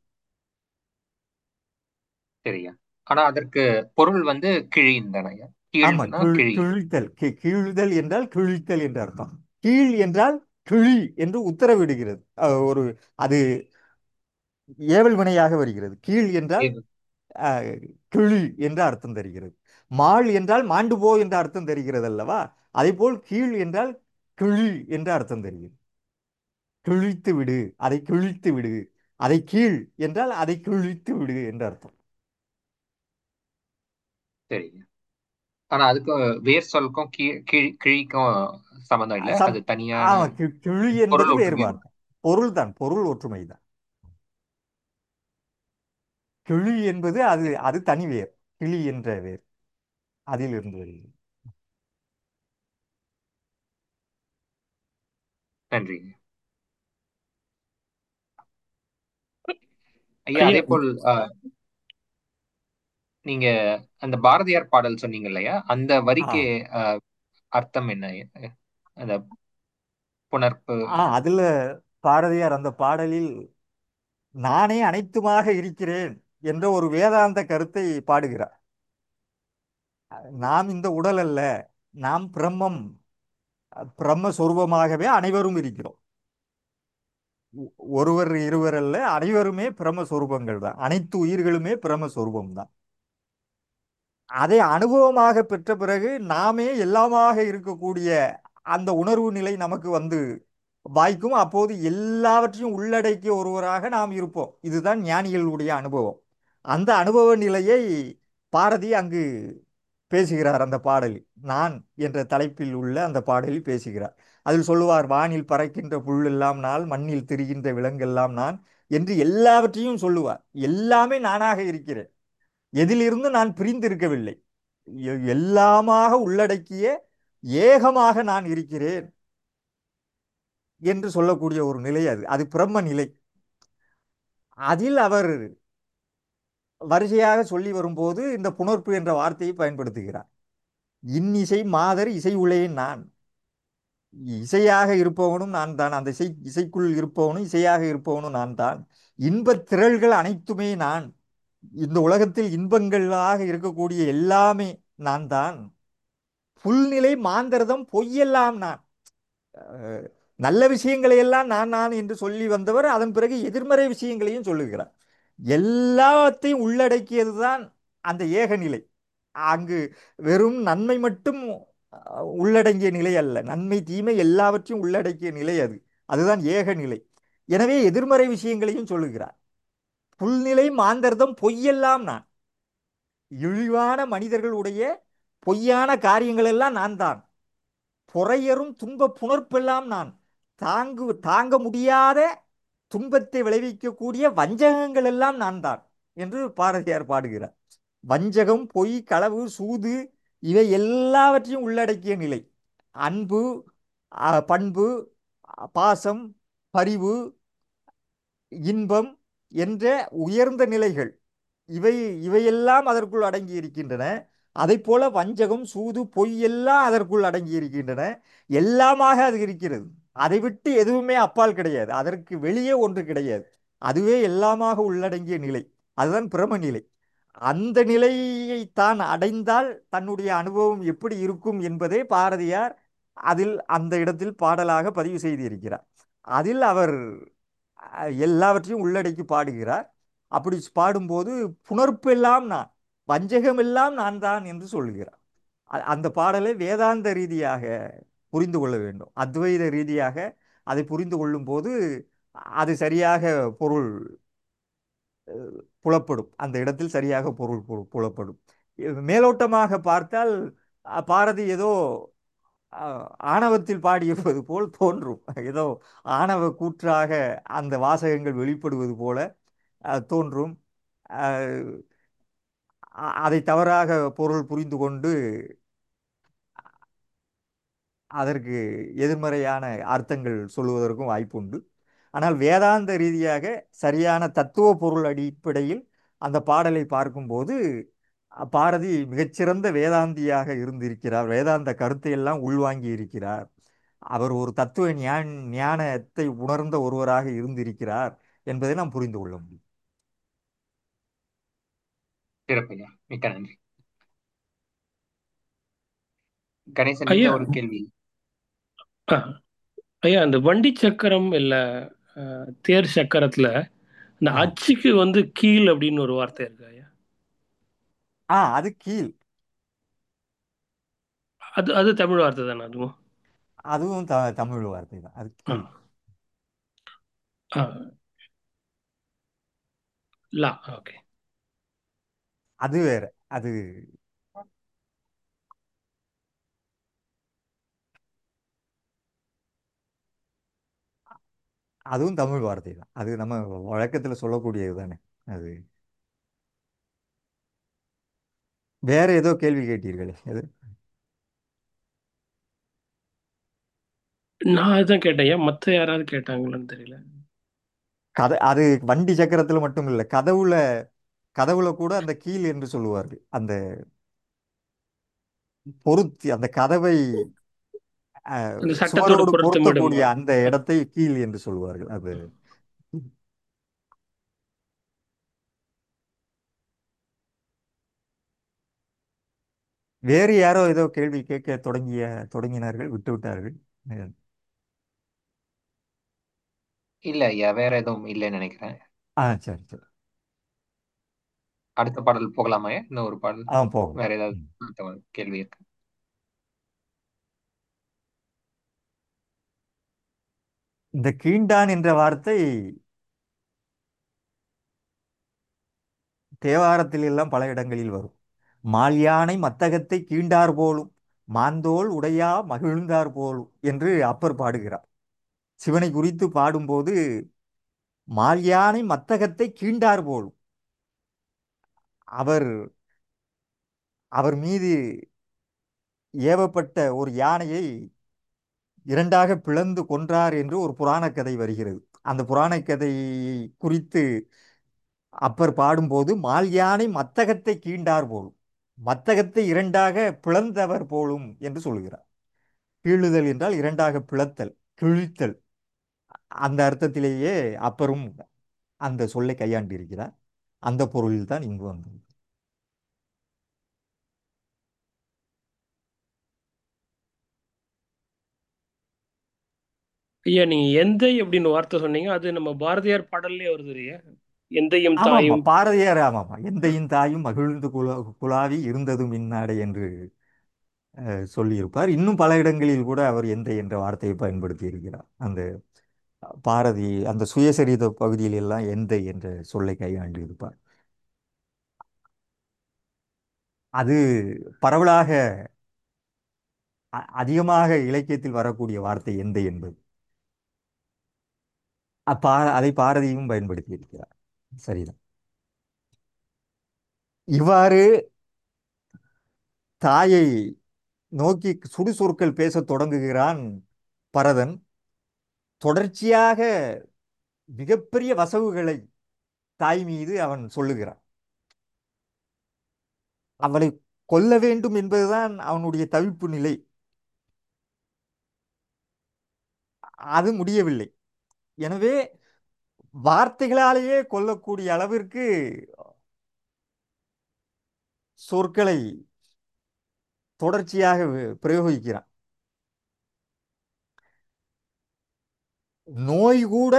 சரியா ஆனா அதற்கு பொருள் வந்து கிழின்னு தானேயா ஆமா கீழ்னா கிழ் கிழி கிழித்தல் கி- கீழுதல் என்றால் கிழித்தல் என்று அர்த்தம் கீழ் என்றால் கிழி என்று உத்தரவிடுகிறது அஹ், ஒரு அது ஏவல் வினையாக வருகிறது கீழ் என்றால் இது அஹ், கிழி என்ற அர்த்தம் தருகிறது மாள் என்றால் மாண்டு போ என்ற அர்த்தம் தருகிறது அல்லவா அதேபோல் கீழ் என்றால் கிழி என்ற அர்த்தம் தருகிறது கிழித்து விடு அதை கிழித்து விடு அதை கீழ் என்றால் அதை கிழித்து விடு என்ற அர்த்தம் சரிங்க ஆனா அதுக்கு வேர் சொல்லுக்கும் கீழ் கிழி கிழிக்கும் சம்மந்தம் இல்ல சம் அது தனியான ஆமா கி- கிழி என்பது பொருள் ஒற்றுமை வேறுபாடு பொருள் தான் பொருள் ஒற்றுமை தான் கிளி என்பது அது அது தனி வேர் கிளி என்ற வேர் அதிலிருந்து வருகிறது நன்றி ஐயா ஐயா அதே போல் அஹ், நீங்க அந்த பாரதியார் பாடல் சொன்னீங்க இல்லையா அந்த ஆ வரிக்கு அஹ், அர்த்தம் என்ன அந்த புணர்ப்பு ஆ அதுல பாரதியார் அந்த பாடலில் நானே அனைத்துமாக இருக்கிறேன் என்ற ஒரு வேதாந்த கருத்தை பாடுகிறார் நாம் இந்த உடல் அல்ல நாம் பிரம்மம் பிரம்ம சொரூபமாகவே அனைவரும் இருக்கிறோம் ஒ- ஒருவர் இருவர் அல்ல அனைவருமே பிரம்ம சொரூபங்கள் தான் அனைத்து உயிர்களுமே பிரம்ம சொரூபம் தான் அதை அனுபவமாக பெற்ற பிறகு நாமே எல்லாமாக இருக்கக்கூடிய அந்த உணர்வு நிலை நமக்கு வந்து வாய்க்கும் அப்போது எல்லாவற்றையும் உள்ளடக்கிய ஒருவராக நாம் இருப்போம் இதுதான் ஞானிகளுடைய அனுபவம் அந்த அனுபவ நிலையை பாரதி அங்கு பேசுகிறார் அந்த பாடலில் நான் என்ற தலைப்பில் உள்ள அந்த பாடலில் பேசுகிறார் அதில் சொல்லுவார் வானில் பறக்கின்ற புல்லெல்லாம் நான் மண்ணில் திரிகின்ற விலங்கெல்லாம் நான் என்று எல்லாவற்றையும் சொல்லுவார் எல்லாமே நானாக இருக்கிறேன் எதிலிருந்து நான் பிரிந்திருக்கவில்லை எ- எல்லாமாக உள்ளடக்கிய ஏகமாக நான் இருக்கிறேன் என்று சொல்லக்கூடிய ஒரு நிலை அது அது பிரம்ம நிலை அதில் அவர் வரிசையாக சொல்லி வரும்போது இந்த புணர்ப்பு என்ற வார்த்தையை பயன்படுத்துகிறார் இன்னிசை மாதர் இசை உளையேன் நான் இசையாக இருப்பவனும் நான் தான் அந்த இசை இசைக்குள் இருப்பவனும் இசையாக இருப்பவனும் நான் தான் இன்பத் திரள்கள் அனைத்துமே நான் இந்த உலகத்தில் இன்பங்களாக இருக்கக்கூடிய எல்லாமே நான் தான் புல்நிலை மாந்தரதம் பொய்யெல்லாம் நான் அஹ், நல்ல விஷயங்களை எல்லாம் நான் நான் என்று சொல்லி வந்தவர் அதன் பிறகு எதிர்மறை விஷயங்களையும் சொல்லுகிறார் எல்லாத்தையும் உள்ளடக்கியது தான் அந்த ஏகநிலை அங்கு வெறும் நன்மை மட்டும் அஹ், உள்ளடங்கிய நிலை அல்ல நன்மை தீமை எல்லாவற்றையும் உள்ளடக்கிய நிலை அது அதுதான் ஏகநிலை எனவே எதிர்மறை விஷயங்களையும் சொல்லுகிறார் புல்நிலை மாந்தர்தம் பொய்யெல்லாம் நான் இழிவான மனிதர்களுடைய பொய்யான காரியங்கள் எல்லாம் நான் தான் பொறையரும் துன்ப புணர்ப்பெல்லாம் நான் தாங்கு தாங்க முடியாத துன்பத்தை விளைவிக்கக்கூடிய வஞ்சகங்கள் எல்லாம் நான் தான் என்று பாரதியார் பாடுகிறார் வஞ்சகம் பொய் களவு சூது இவை எல்லாவற்றையும் உள்ளடக்கிய நிலை அன்பு அ, பண்பு அ, பாசம் பரிவு இன்பம் என்ற உயர்ந்த நிலைகள் இவை இவையெல்லாம் அதற்குள் அடங்கி இருக்கின்றன அதைப் போல வஞ்சகம் சூது பொய் எல்லாம் அதற்குள் அடங்கி இருக்கின்றன எல்லாமாக அது இருக்கிறது அதை விட்டு எதுவுமே அப்பால் கிடையாது அதற்கு வெளியே ஒன்று கிடையாது அதுவே எல்லாமாக உள்ளடங்கிய நிலை அதுதான் பிரம நிலை அந்த நிலையை தான் அடைந்தால் தன்னுடைய அனுபவம் எப்படி இருக்கும் என்பதை பாரதியார் அதில் அந்த இடத்தில் பாடலாக பதிவு செய்திருக்கிறார் அதில் அவர் அஹ், எல்லாவற்றையும் உள்ளடக்கி பாடுகிறார் அப்படி பாடும்போது புணர்ப்பெல்லாம் நான் வஞ்சகமெல்லாம் நான் தான் என்று சொல்கிறார் அ- அந்த பாடலை வேதாந்த ரீதியாக புரிந்து கொள்ள வேண்டும் அத்வைத ரீதியாக அதை புரிந்து கொள்ளும்போது அது சரியாக பொருள் புலப்படும் அந்த இடத்தில் சரியாக பொருள் பு- புலப்படும் இது மேலோட்டமாக பார்த்தால் அ, பாரதி ஏதோ அ, ஆணவத்தில் பாடியிருப்பது போல் தோன்றும் ஏதோ ஆணவ கூற்றாக அந்த வாசகங்கள் வெளிப்படுவது போல அ, தோன்றும் அ, அ- அதை தவறாக பொருள் புரிந்து கொண்டு அதற்கு எதிர்மறையான அர்த்தங்கள் சொல்லுவதற்கும் வாய்ப்புண்டு ஆனால் வேதாந்த ரீதியாக சரியான தத்துவ பொருள் அடிப்படையில் அந்த பாடலை பார்க்கும்போது அ, பாரதி மிகச்சிறந்த வேதாந்தியாக இருந்திருக்கிறார் வேதாந்த கருத்தை எல்லாம் உள்வாங்கி இருக்கிறார் அவர் ஒரு தத்துவ ஞான் ஞானத்தை உணர்ந்த ஒருவராக இருந்திருக்கிறார் என்பதை நாம் புரிந்து கொள்ள முடியும் சிறப்பையா மிக்க நன்றி கணேசன் நீங்க ஐயா ஒரு கேள்வி ஆ, ஐயா அந்த வண்டி சக்கரம் இல்ல அஹ், தேர் சக்கரத்துல இந்த ஆ அச்சுக்கு வந்து கீழ் அப்படின்னு ஒரு வார்த்தை இருக்கு ஐயா ஆ அது கீழ் அது அது தமிழ் வார்த்தை தானே அதுவும் அதுவும் த தமிழ் வார்த்தை தான் அது ஆ கீழ் ஆ லா ஓகே அது வேற அது அதுவும் தமிழ் வார்த்தை தான் அது நம்ம வழக்கத்தில் சொல்லக்கூடியது தானே அது வேற ஏதோ கேள்வி கேட்டீர்களே அது நான் அதுதான் கேட்டேன் ஏன் மற்ற யாராவது கேட்டாங்களான்னு தெரியல கதை அது வண்டி சக்கரத்தில் மட்டும் இல்லை கதவுல கதவுல கூட அந்த கீல் என்று சொல்லுவார்கள் அந்த பொருத்தி அந்த கதவை அஹ், அந்த சட்டத்தோட சுவரோடு பொருத்தமிடும் பொருத்தக்கூடிய அந்த இடத்தை கீல் என்று சொல்லுவார்கள் அது வேறு யாரோ ஏதோ கேள்வி கேட்க தொடங்கிய தொடங்கினார்கள் விட்டு விட்டார்கள் அஹ், இல்ல ஐயா வேற எதுவும் இல்லைன்னு நினைக்கிறேன் ஆ சரி சரி அடுத்த பாடல் போகலாமா ஐயா இன்னும் ஒரு பாடல் ஆ போகும் வேற ஏதாவது ம். அடுத்த கேள்வி இருக்கு இந்த கீண்டான் என்ற வார்த்தை தேவாரத்தில் எல்லாம் பல இடங்களில் வரும் மால் யானை மத்தகத்தை கீண்டார் போலும் மாந்தோள் உடையா மகிழ்ந்தார் போலும் என்று அப்பர் பாடுகிறார் சிவனை குறித்து பாடும்போது மால் யானை மத்தகத்தை கீண்டார் போலும் அவர் அவர் மீது ஏவப்பட்ட ஒரு யானையை இரண்டாக பிளந்து கொன்றார் என்று ஒரு புராணக் கதை வருகிறது அந்த புராணக் கதை குறித்து அப்பர் பாடும்போது மால் யானை மத்தகத்தை கீண்டார் போலும் மத்தகத்தை இரண்டாக பிளந்தவர் போலும் என்று சொல்கிறார் கீழுதல் என்றால் இரண்டாக பிளத்தல் கிழித்தல் அந்த அர்த்தத்திலேயே அப்பரும் அந்த சொல்லை கையாண்டிருக்கிறார் அந்த பொருளில் தான் இங்கு வந்தது ஐயா நீங்க எந்தை அப்படின்னு வார்த்தை சொன்னீங்க அது நம்ம பாரதியார் பாடல்லே வருது ஐயா எந்தையும் ஆமாமா தாயும் பாரதியார் ஆமாமா எந்தையின் தாயும் மகிழ்ந்து குலா குலாவி இருந்ததும் இந்நாடே என்று அஹ், சொல்லியிருப்பார் இன்னும் பல இடங்களில் கூட அவர் எந்தை என்ற வார்த்தையை பயன்படுத்தி இருக்கிறார் அந்த பாரதி அந்த சுயசரித பகுதியில் எல்லாம் எந்தை என்ற சொல்லை கையாண்டு இருப்பார் அது பரவலாக அ- அதிகமாக இலக்கியத்தில் வரக்கூடிய வார்த்தை எந்தை என்பது அப்பா அதை பாரதியும் பயன்படுத்தி இருக்கிறார் சரிதான் இவ்வாறு தாயை நோக்கி சுடுசொற்கள் பேசத் தொடங்குகிறான் பரதன் தொடர்ச்சியாக மிகப்பெரிய வசவுகளை தாய் மீது அவன் சொல்லுகிறான் அவளை கொல்ல வேண்டும் என்பதுதான் அவனுடைய தவிப்பு நிலை அது முடியவில்லை எனவே வார்த்தைகளாலேயே கொல்லக்கூடிய அளவிற்கு சொற்களை தொடர்ச்சியாக வி- பிரயோகிக்கிறான் நோய் கூட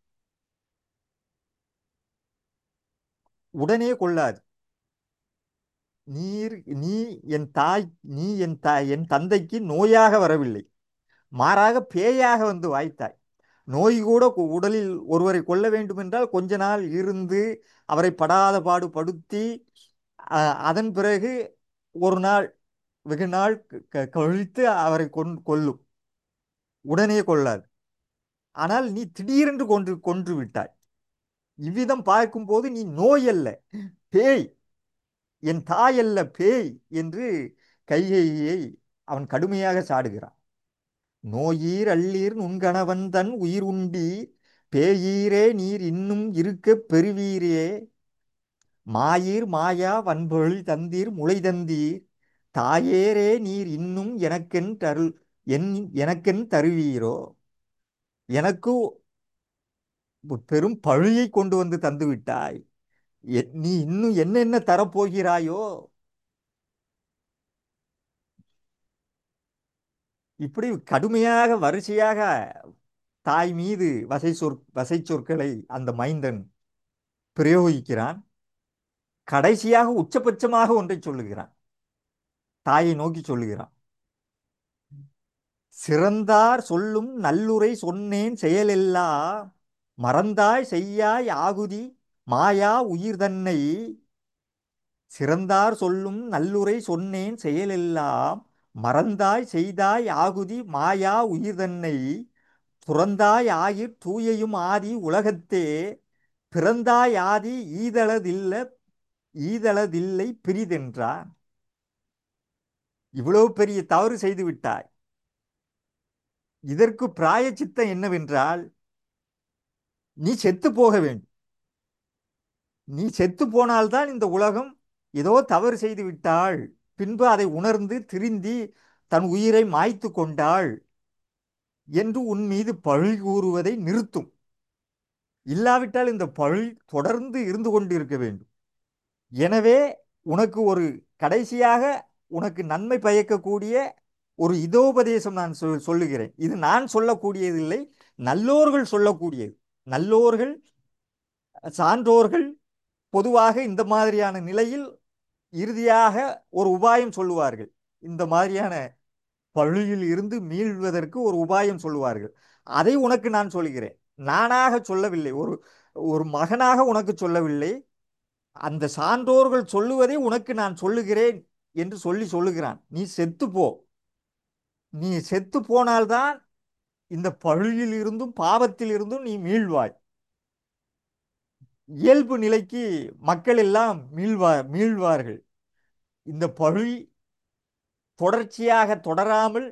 உடனே கொள்ளாது நீர் நீ என் தாய் நீ என் தாய் என் தந்தைக்கு நோயாக வரவில்லை மாறாக பேயாக வந்து வாய்த்தாய் நோய் கூட கு- உடலில் ஒருவரை கொல்ல வேண்டுமென்றால் கொஞ்ச நாள் இருந்து அவரை படாத பாடு படுத்தி அஹ், அதன் பிறகு ஒரு நாள் வெகு நாள் க- க- கழித்து அவரை கொன் கொல்லும் உடனே கொள்ளாது ஆனால் நீ திடீரென்று கொன்று கொன்று விட்டாய் இவ்விதம் பார்க்கும்போது நீ நோய் அல்ல பேய் என் தாய் அல்ல பேய் என்று கைகையை அவன் கடுமையாக சாடுகிறான் நோயீர் அள்ளீர் நுண்கணவன் தன் உயிர் உண்டீர் பேயீரே நீர் இன்னும் இருக்கப் பெறுவீரே மாயீர் மாயா வன்பொழி தந்தீர் முளை தந்தீர் தாயேரே நீர் இன்னும் எனக்கென் தரு என் எனக்கென் தருவீரோ எனக்கு ஒரு பெரும் பழியை கொண்டு வந்து தந்து விட்டாய் எ- நீ இன்னும் என்னென்ன தரப்போகிறாயோ இப்படி கடுமையாக வரிசையாக தாய் மீது வசை சொற் வசை சொற்களை அந்த மைந்தன் பிரயோகிக்கிறான் கடைசியாக உச்சபட்சமாக ஒன்றை சொல்லுகிறான் தாயை நோக்கி சொல்லுகிறான் சிறந்தார் சொல்லும் நல்லுரை சொன்னேன் செயலெல்லாம் மறந்தாய் செய்யாய் ஆகுதி மாயா உயிர் தன்னை சிறந்தார் சொல்லும் நல்லுரை சொன்னேன் செயலெல்லாம் மறந்தாய் செய்தாய் ஆகுதி மாயா உயிர் தன்னை துறந்தாய் ஆயிற் தூயையும் ஆதி உலகத்தே பிறந்தாய் ஆதி ஈதளதில்ல ஈதளதில்லை பிரிதென்றான் இவ்வளவு பெரிய தவறு செய்து விட்டாய் இதற்கு பிராயச்சித்தம் என்னவென்றால் நீ செத்து போக வேண்டும் நீ செத்து போனால்தான் இந்த உலகம் ஏதோ தவறு செய்து விட்டாள் பின்பு அதை உணர்ந்து திருந்தி தன் உயிரை மாய்த்து கொண்டாள் என்று உன் மீது பழி கூறுவதை நிறுத்தும் இல்லாவிட்டால் இந்த பழி தொடர்ந்து இருந்து கொண்டு இருக்க வேண்டும் எனவே உனக்கு ஒரு கடைசியாக உனக்கு நன்மை பயக்கக்கூடிய ஒரு இதோபதேசம் நான் சொல் சொல்லுகிறேன் இது நான் சொல்லக்கூடியதில்லை நல்லோர்கள் சொல்லக்கூடியது நல்லோர்கள் சான்றோர்கள் பொதுவாக இந்த மாதிரியான நிலையில் இறுதியாக ஒரு உபாயம் சொல்லுவார்கள் இந்த மாதிரியான பழியில் இருந்து மீள்வதற்கு ஒரு உபாயம் சொல்லுவார்கள் அதை உனக்கு நான் சொல்கிறேன் நானாக சொல்லவில்லை ஒரு ஒரு மகனாக உனக்கு சொல்லவில்லை அந்த சான்றோர்கள் சொல்லுவதை உனக்கு நான் சொல்லுகிறேன் என்று சொல்லி சொல்லுகிறான் நீ செத்து போ நீ செத்து போனால்தான் இந்த பழியில் இருந்தும் பாவத்தில் இருந்தும் நீ மீள்வாய் இயல்பு நிலைக்கு மக்கள் எல்லாம் மீள்வா மீள்வார்கள் இந்த பழி தொடர்ச்சியாக தொடராமல்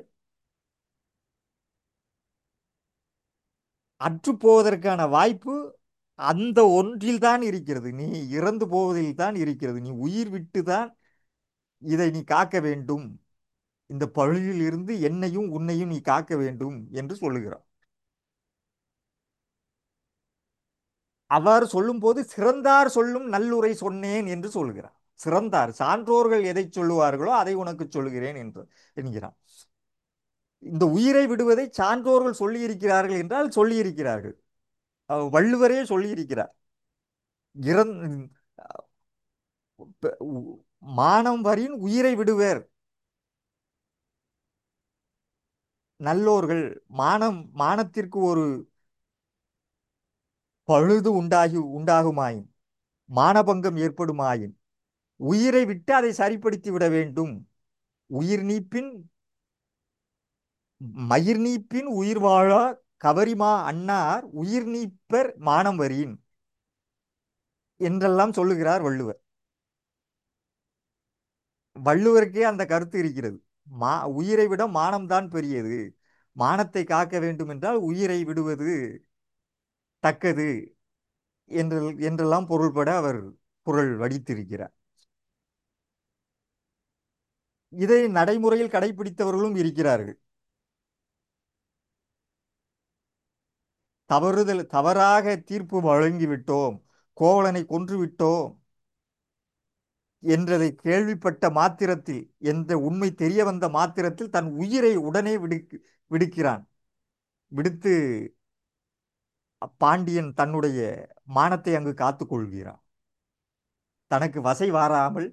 அற்றுப்போவதற்கான வாய்ப்பு அந்த ஒன்றில்தான் இருக்கிறது நீ இறந்து போவதில் தான் இருக்கிறது நீ உயிர் விட்டு தான் இதை நீ காக்க வேண்டும் இந்த பழியில் இருந்து என்னையும் உன்னையும் நீ காக்க வேண்டும் என்று சொல்லுகிறார் அவ்வாறு சொல்லும்போது சிறந்தார் சொல்லும் நல்லுரை சொன்னேன் என்று சொல்கிறார் சிறந்தார் சான்றோர்கள் எதை சொல்லுவார்களோ அதை உனக்கு சொல்லுகிறேன் என்று என்கிறான் இந்த உயிரை விடுவதை சான்றோர்கள் சொல்லியிருக்கிறார்கள் என்றால் சொல்லியிருக்கிறார்கள் அஹ் வள்ளுவரே சொல்லியிருக்கிறார் இறந் ப- உ- மானம் வரின் உயிரை விடுவர் நல்லோர்கள் மானம் மானத்திற்கு ஒரு பழுது உண்டாகி உண்டாகுமாயின் மானபங்கம் ஏற்படுமாயின் உயிரை விட்டு அதை சரிப்படுத்தி விட வேண்டும் உயிர் நீப்பின் மயிர் நீப்பின் உயிர் வாழா கவரிமா அன்னார் உயிர் நீப்பர் மானம் வரின் என்றெல்லாம் சொல்லுகிறார் வள்ளுவர் வள்ளுவருக்கே அந்த கருத்து இருக்கிறது மா உயிரை விட மானம்தான் பெரியது மானத்தை காக்க வேண்டும் என்றால் உயிரை விடுவது தக்கது என்று என்றெல்லாம் பொருள்பட அவர் குரல் வடித்திருக்கிறார் இதை நடைமுறையில் கடைபிடித்தவர்களும் இருக்கிறார்கள் தவறுதல் தவறாக தீர்ப்பு வழங்கிவிட்டோம் கோவலனை கொன்று விட்டோம் என்றதை கேள்விப்பட்ட மாத்திரத்தில் என்ற உண்மை தெரிய வந்த மாத்திரத்தில் தன் உயிரை உடனே விடுக்கு விடுக்கிறான் விடுத்து பாண்டியன் தன்னுடைய மானத்தை அங்கு காத்துக் கொள்கிறான் தனக்கு வசை வாராமல்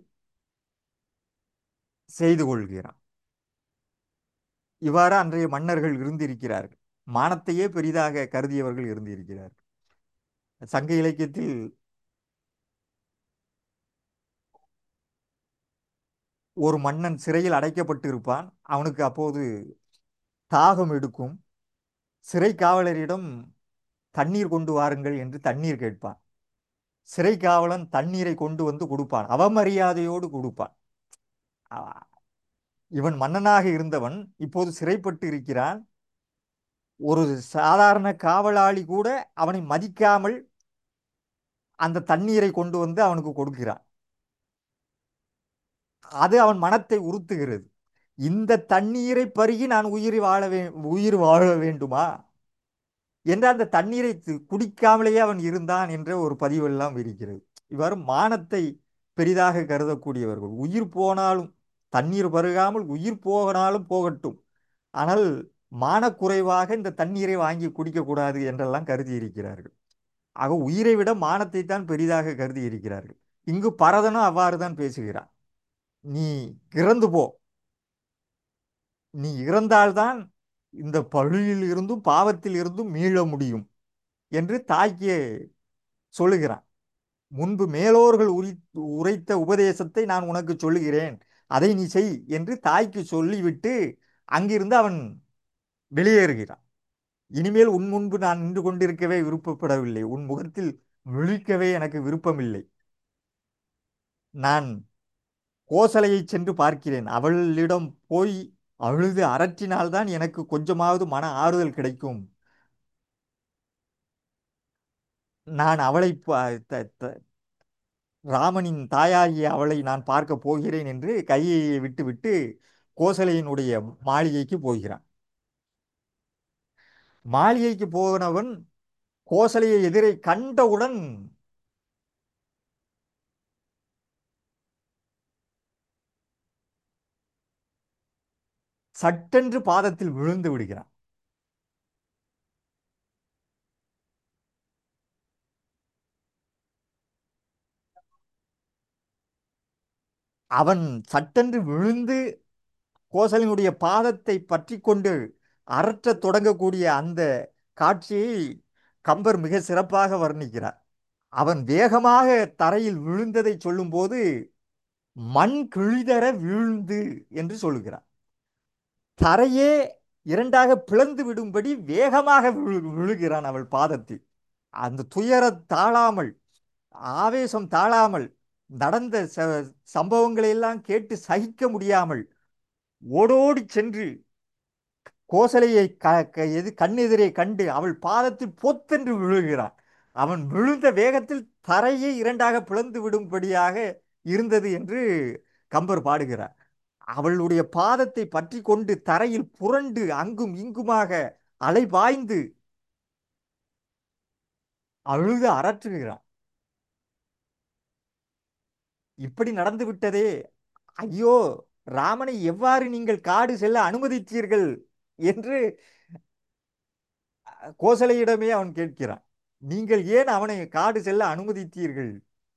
செய்து கொள்கிறான் இவ்வாறு அன்றைய மன்னர்கள் இருந்திருக்கிறார்கள் மானத்தையே பெரிதாக கருதியவர்கள் இருந்திருக்கிறார்கள் சங்க இலக்கியத்தில் ஒரு மன்னன் சிறையில் அடைக்கப்பட்டு இருப்பான் அவனுக்கு அப்போது தாகம் எடுக்கும் சிறை காவலரிடம் தண்ணீர் கொண்டு வாருங்கள் என்று தண்ணீர் கேட்பான் சிறை காவலன் தண்ணீரை கொண்டு வந்து கொடுப்பான் அவமரியாதையோடு கொடுப்பான் அ- இவன் மன்னனாக இருந்தவன் இப்போது சிறைப்பட்டு இருக்கிறான் ஒரு சாதாரண காவலாளி கூட அவனை மதிக்காமல் அந்த தண்ணீரை கொண்டு வந்து அவனுக்கு கொடுக்கிறான் அது அவன் மனத்தை உறுத்துகிறது இந்த தண்ணீரை பருகி நான் உயிர் வாழ வே உயிர் வாழ வேண்டுமா என்று அந்த தண்ணீரை தி- குடிக்காமலேயே அவன் இருந்தான் என்ற ஒரு பதிவெல்லாம் இருக்கிறது இவ்வாறு மானத்தை பெரிதாக கருதக்கூடியவர்கள் உயிர் போனாலும் தண்ணீர் பருகாமல் உயிர் போனாலும் போகட்டும் ஆனால் மானக்குறைவாக இந்த தண்ணீரை வாங்கி குடிக்கக்கூடாது என்றெல்லாம் கருதி இருக்கிறார்கள் ஆக உயிரை விட மானத்தை தான் பெரிதாக கருதி இருக்கிறார்கள் இங்கு பரதனும் அவ்வாறு தான் பேசுகிறான் நீ இறந்து போ நீ இறந்தால்தான் இந்த பழியில் இருந்தும் பாவத்தில் இருந்தும் மீள முடியும் என்று தாய்க்கு சொல்லுகிறான் முன்பு மேலோர்கள் உரி உரைத்த உபதேசத்தை நான் உனக்கு சொல்லுகிறேன் அதை நீ செய் என்று தாய்க்கு சொல்லிவிட்டு அங்கிருந்து அவன் வெளியேறுகிறான் இனிமேல் உன் முன்பு நான் நின்று கொண்டிருக்கவே விருப்பப்படவில்லை உன் முகத்தில் விழிக்கவே எனக்கு விருப்பமில்லை நான் கோசலையை சென்று பார்க்கிறேன் அவளிடம் போய் அழுது அரற்றினால்தான் எனக்கு கொஞ்சமாவது மன ஆறுதல் கிடைக்கும் நான் அவளை பா- த- த- ராமனின் தாயாகிய அவளை நான் பார்க்க போகிறேன் என்று கையை விட்டுவிட்டு கோசலையினுடைய மாளிகைக்கு போகிறான் மாளிகைக்கு போனவன் கோசலையை எதிரே கண்டவுடன் சட்டென்று பாதத்தில் விழுந்து விடுகிறான் அவன் சட்டென்று விழுந்து கோசலினுடைய பாதத்தை பற்றி கொண்டு அரற்றத் தொடங்கக்கூடிய அந்த காட்சியை கம்பர் மிக சிறப்பாக வர்ணிக்கிறார் அவன் வேகமாக தரையில் விழுந்ததை சொல்லும்போது மண் கிழிதர வீழ்ந்து என்று சொல்லுகிறார் தரையே இரண்டாக பிளந்து விடும்படி வேகமாக விழு விழுகிறான் அவள் பாதத்தில் அந்த துயர தாழாமல் ஆவேசம் தாழாமல் நடந்த ச சம்பவங்களை எல்லாம் கேட்டு சகிக்க முடியாமல் ஓடோடி சென்று கோசலையை க க- எது கண்ணெதிரே கண்டு அவள் பாதத்தில் பொத்தென்று விழுகிறான் அவன் விழுந்த வேகத்தில் தரையை இரண்டாக பிளந்து விடும்படியாக இருந்தது என்று கம்பர் பாடுகிறார் அவளுடைய பாதத்தை பற்றி கொண்டு தரையில் புரண்டு அங்கும் இங்குமாக அலை பாய்ந்து அழுது அரற்றுகிறான் இப்படி நடந்து விட்டதே ஐயோ ராமனை எவ்வாறு நீங்கள் காடு செல்ல அனுமதித்தீர்கள் என்று கோசலையிடமே அவன் கேட்கிறான் நீங்கள் ஏன் அவனை காடு செல்ல அனுமதித்தீர்கள்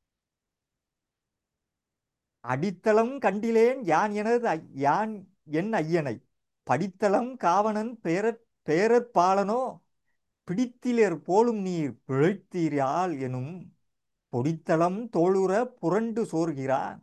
அடித்தளம் கண்டிலேன் யான் எனது ஐ- யான் என் ஐயனை படித்தளம் காவனன் பேரற் பேரற்பாலனோ பிடித்திலர் போலும் நீர் பிழைத்தீரால் எனும் பொடித்தளம் தோளுற புரண்டு சோர்கிறான்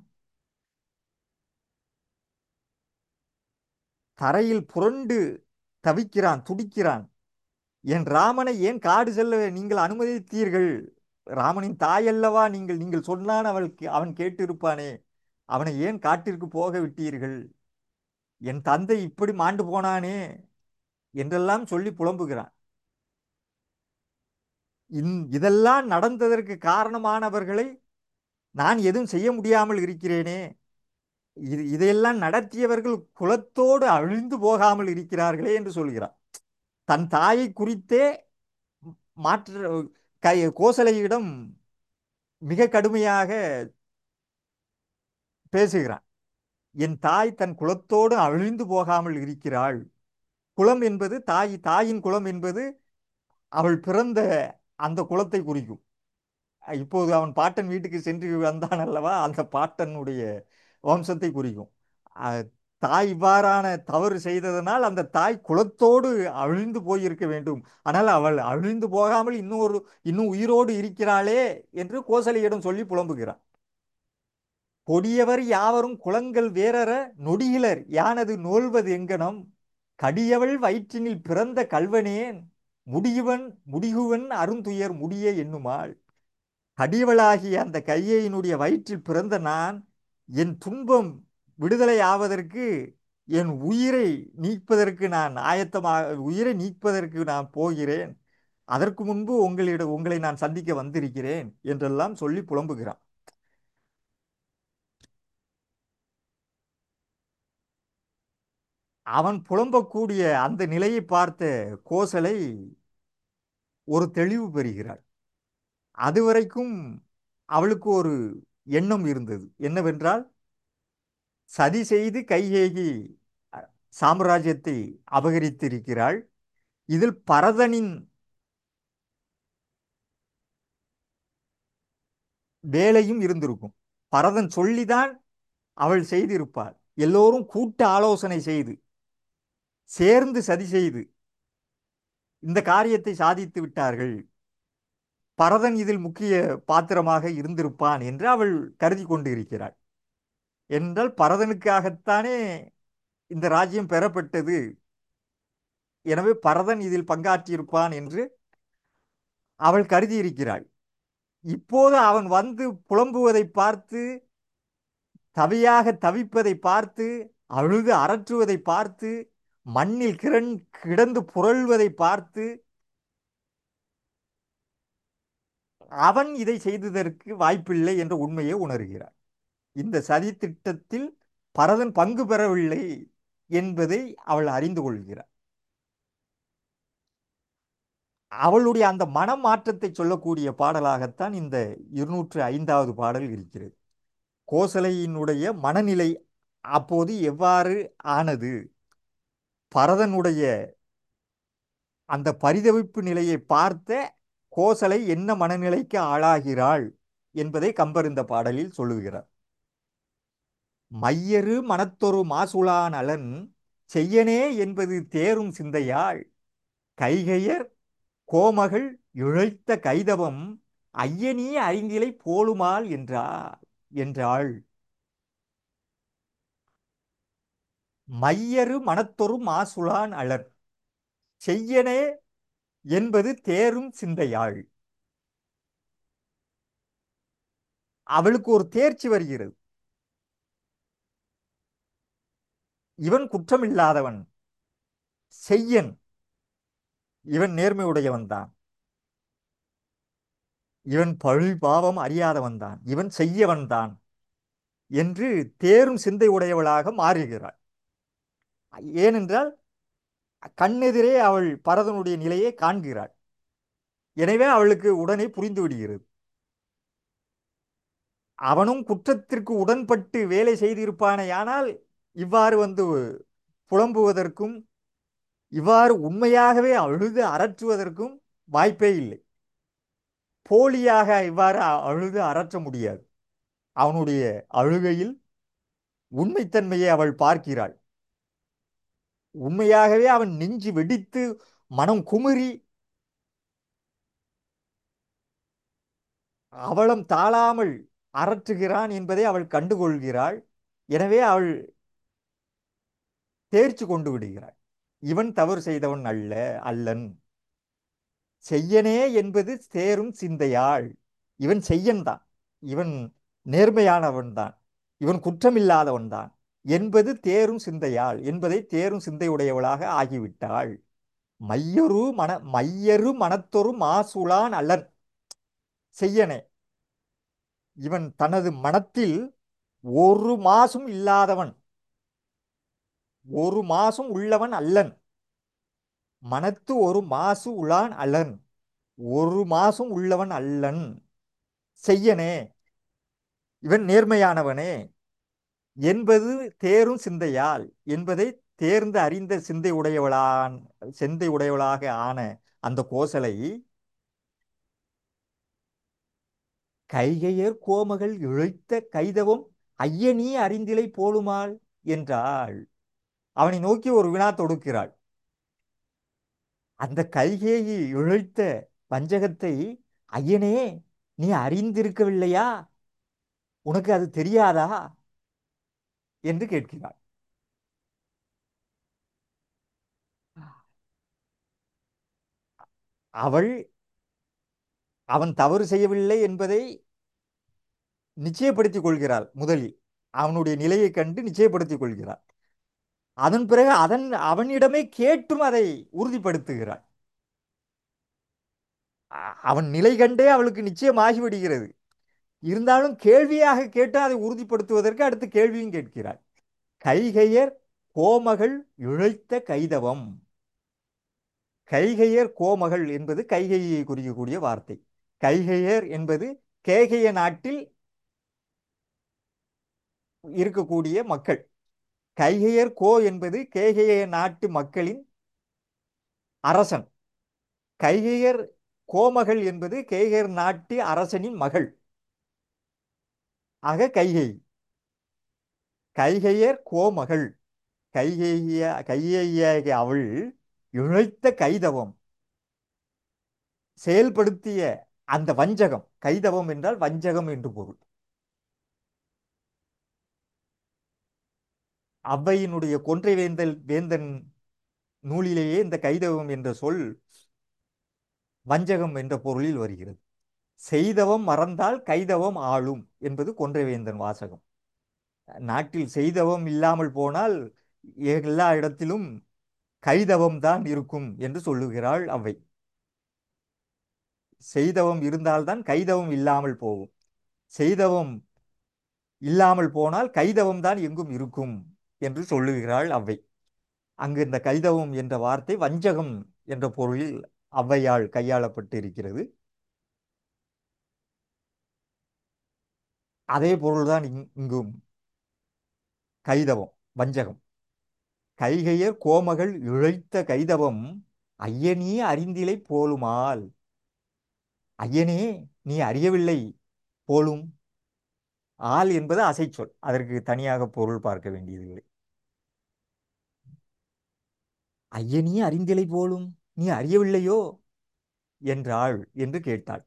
தரையில் புரண்டு தவிக்கிறான் துடிக்கிறான் என் ராமனை ஏன் காடு செல்ல நீங்கள் அனுமதித்தீர்கள் ராமனின் தாயல்லவா நீங்கள் நீங்கள் சொன்னான் அவள் கே- அவன் கேட்டிருப்பானே அவனை ஏன் காட்டிற்கு போக விட்டீர்கள் என் தந்தை இப்படி மாண்டு போனானே என்றெல்லாம் சொல்லி புலம்புகிறான் இந் இதெல்லாம் நடந்ததற்கு காரணமானவர்களை நான் எதுவும் செய்ய முடியாமல் இருக்கிறேனே இது இதையெல்லாம் நடத்தியவர்கள் குலத்தோடு அழிந்து போகாமல் இருக்கிறார்களே என்று சொல்கிறார் தன் தாயை குறித்தே மாற்ற கை கோசலையிடம் மிக கடுமையாக பேசுகிறான் என் தாய் தன் குலத்தோடு அழிந்து போகாமல் இருக்கிறாள் குலம் என்பது தாய் தாயின் குலம் என்பது அவள் பிறந்த அந்த குலத்தை குறிக்கும் இப்போது அவன் பாட்டன் வீட்டுக்கு சென்று வந்தான் அல்லவா அந்த பாட்டனுடைய வம்சத்தை குறிக்கும் அஹ், தாய் இவ்வாறான தவறு செய்ததனால் அந்த தாய் குலத்தோடு அழிந்து போயிருக்க வேண்டும் ஆனால் அவள் அழிந்து போகாமல் இன்னொரு இன்னும் உயிரோடு இருக்கிறாளே என்று கோசலையிடம் சொல்லி புலம்புகிறான் கொடியவர் யாவரும் குலங்கள் வேறற நொடியிலர் யானது நோல்வது எங்கனம் கடியவள் வயிற்றினில் பிறந்த கல்வனேன் முடியவன் முடிகுவன் அருந்துயர் முடிய எண்ணுமாள் கடியவளாகிய அந்த கையையினுடைய வயிற்றில் பிறந்த நான் என் துன்பம் விடுதலை ஆவதற்கு என் உயிரை நீப்பதற்கு நான் ஆயத்தமாக உயிரை நீப்பதற்கு நான் போகிறேன் அதற்கு முன்பு உங்களிடம் உங்களை நான் சந்திக்க வந்திருக்கிறேன் என்றெல்லாம் சொல்லி புலம்புகிறான் அவன் புலம்பக்கூடிய அந்த நிலையை பார்த்த கோசலை ஒரு தெளிவு பெறுகிறாள் அதுவரைக்கும் அவளுக்கு ஒரு எண்ணம் இருந்தது என்னவென்றால் சதி செய்து கையேகி அ, சாம்ராஜ்யத்தை அபகரித்திருக்கிறாள் இதில் பரதனின் வேலையும் இருந்திருக்கும் பரதன் சொல்லிதான் அவள் செய்திருப்பாள் எல்லோரும் கூட்டு ஆலோசனை செய்து சேர்ந்து சதி செய்து இந்த காரியத்தை சாதித்து விட்டார்கள் பரதன் இதில் முக்கிய பாத்திரமாக இருந்திருப்பான் என்று அவள் கருதி கொண்டிருக்கிறாள் என்றால் பரதனுக்காகத்தானே இந்த ராஜ்யம் பெறப்பட்டது எனவே பரதன் இதில் பங்காற்றியிருப்பான் என்று அவள் கருதி இருக்கிறாள் இப்போது அவன் வந்து புலம்புவதை பார்த்து தவியாக தவிப்பதை பார்த்து அழுது அரற்றுவதை பார்த்து மண்ணில் கிரண் கிடந்து புரள்வதை பார்த்து அவன் இதை செய்ததற்கு வாய்ப்பில்லை என்ற உண்மையை உணர்கிறார் இந்த சதி திட்டத்தில் பரதன் பங்கு பெறவில்லை என்பதை அவள் அறிந்து கொள்கிறார் அவளுடைய அந்த மனமாற்றத்தை சொல்லக்கூடிய பாடலாகத்தான் இந்த இருநூற்று ஐந்தாவது பாடல் இருக்கிறது கோசலையினுடைய மனநிலை அப்போது எவ்வாறு ஆனது பரதனுடைய அந்த பரிதவிப்பு நிலையை பார்த்த கோசலை என்ன மனநிலைக்கு ஆளாகிறாள் என்பதை கம்பர் இந்த பாடலில் சொல்லுகிறார் மையரு மனத்தொரு மாசுளான் அலன் செய்யனே என்பது தேரும் சிந்தையாள் கைகையர் கோமகள் இழைத்த கைதவம் ஐயனீ ஐந்திலை போலுமால் என்றார் என்றாள் மையரு மனத்தொரு மாசுளான் அலர் செய்யனே என்பது தேரும் சிந்தையாள் அவளுக்கு ஒரு தேர்ச்சி வருகிறது இவன் குற்றமில்லாதவன் செய்யன் இவன் நேர்மையுடையவன் தான் இவன் பழி பாவம் அறியாதவன் தான் இவன் செய்யவன் தான் என்று தேரும் சிந்தை உடையவளாக மாறுகிறாள் ஏனென்றால் கண்ணெதிரே அவள் பரதனுடைய நிலையை காண்கிறாள் எனவே அவளுக்கு உடனே புரிந்து விடுகிறது அவனும் குற்றத்திற்கு உடன்பட்டு வேலை செய்திருப்பானேயானால் இவ்வாறு வந்து புலம்புவதற்கும் இவ்வாறு உண்மையாகவே அழுது அரற்றுவதற்கும் வாய்ப்பே இல்லை போலியாக இவ்வாறு அழுது அரற்ற முடியாது அவனுடைய அழுகையில் உண்மைத்தன்மையை அவள் பார்க்கிறாள் உண்மையாகவே அவன் நெஞ்சு வெடித்து மனம் குமுறி அவளம் தாழாமல் அரற்றுகிறான் என்பதை அவள் கண்டுகொள்கிறாள் எனவே அவள் தேர்ச்சி கொண்டு விடுகிறாள் இவன் தவறு செய்தவன் அல்ல அல்லன் செய்யனே என்பது தேரும் சிந்தையாள் இவன் செய்யன்தான் இவன் நேர்மையானவன் தான் இவன் குற்றமில்லாதவன் தான் என்பது தேரும் சிந்தையாள் என்பதை தேரும் சிந்தையுடையவளாக ஆகிவிட்டாள் மையரு மன மையரு மனத்தொரு மாசுளான் அல்லன் செய்யனே இவன் தனது மனத்தில் ஒரு மாசும் இல்லாதவன் ஒரு மாசும் உள்ளவன் அல்லன் மனத்து ஒரு மாசு உளான் அல்லன் ஒரு மாசும் உள்ளவன் அல்லன் செய்யனே இவன் நேர்மையானவனே என்பது தேரும் சிந்தையால் என்பதை தேர்ந்து அறிந்த சிந்தை உடையவளான் சிந்தை உடையவளாக ஆன அந்த கோசலை கைகையர் கோமகள் இழைத்த கைதவம் ஐயனீ அறிந்திலை போலுமாள் என்றாள் அவனை நோக்கி ஒரு வினா தொடுக்கிறாள் அந்த கைகேயி இழைத்த வஞ்சகத்தை ஐயனே நீ அறிந்திருக்கவில்லையா உனக்கு அது தெரியாதா என்று கேட்கிறாள் அவள் அவன் தவறு செய்யவில்லை என்பதை நிச்சயப்படுத்திக் கொள்கிறாள் முதலில் அவனுடைய நிலையை கண்டு நிச்சயப்படுத்திக் கொள்கிறாள் அதன் பிறகு அதன் அவனிடமே கேட்டும் அதை உறுதிப்படுத்துகிறாள் அவன் நிலை கண்டே அவளுக்கு நிச்சயமாகி விடுகிறது இருந்தாலும் கேள்வியாக கேட்டு அதை உறுதிப்படுத்துவதற்கு அடுத்து கேள்வியும் கேட்கிறாள் கைகையர் கோமகள் இழைத்த கைதவம் கைகையர் கோமகள் என்பது கைகையை குறிக்கக்கூடிய வார்த்தை கைகையர் என்பது கேகைய நாட்டில் இருக்கக்கூடிய மக்கள் கைகையர் கோ என்பது கேகைய நாட்டு மக்களின் அரசன் கைகையர் கோமகள் என்பது கேகையர் நாட்டு அரசனின் மகள் ஆக கைகை கைகையர் கோமகள் கைகைய கையையாக அவள் இழைத்த கைதவம் செயல்படுத்திய அந்த வஞ்சகம் கைதவம் என்றால் வஞ்சகம் என்று பொருள் அவ்வையினுடைய கொன்றை வேந்தல் வேந்தன் நூலிலேயே இந்த கைதவம் என்ற சொல் வஞ்சகம் என்ற பொருளில் வருகிறது செய்தவம் மறந்தால் கைதவம் ஆளும் என்பது கொன்றைவேந்தன் வாசகம் நாட்டில் செய்தவம் இல்லாமல் போனால் எல்லா இடத்திலும் கைதவம் தான் இருக்கும் என்று சொல்லுகிறாள் அவை செய்தவம் இருந்தால்தான் கைதவம் இல்லாமல் போகும் செய்தவம் இல்லாமல் போனால் கைதவம் தான் எங்கும் இருக்கும் என்று சொல்லுகிறாள் அவை அங்கு இந்த கைதவம் என்ற வார்த்தை வஞ்சகம் என்ற பொருளில் ஔவையால் கையாளப்பட்டு இருக்கிறது அதே பொருள்தான் இங்கும் கைதவம் வஞ்சகம் கைகையர் கோமகள் இழைத்த கைதவம் ஐயனே அறிந்திலை போலுமால் ஐயனே நீ அறியவில்லை போலும் ஆள் என்பது அசைச்சொல் அதற்கு தனியாக பொருள் பார்க்க வேண்டியதில்லை ஐயனே அறிந்திலை போலும் நீ அறியவில்லையோ என்றாள் என்று கேட்டாள்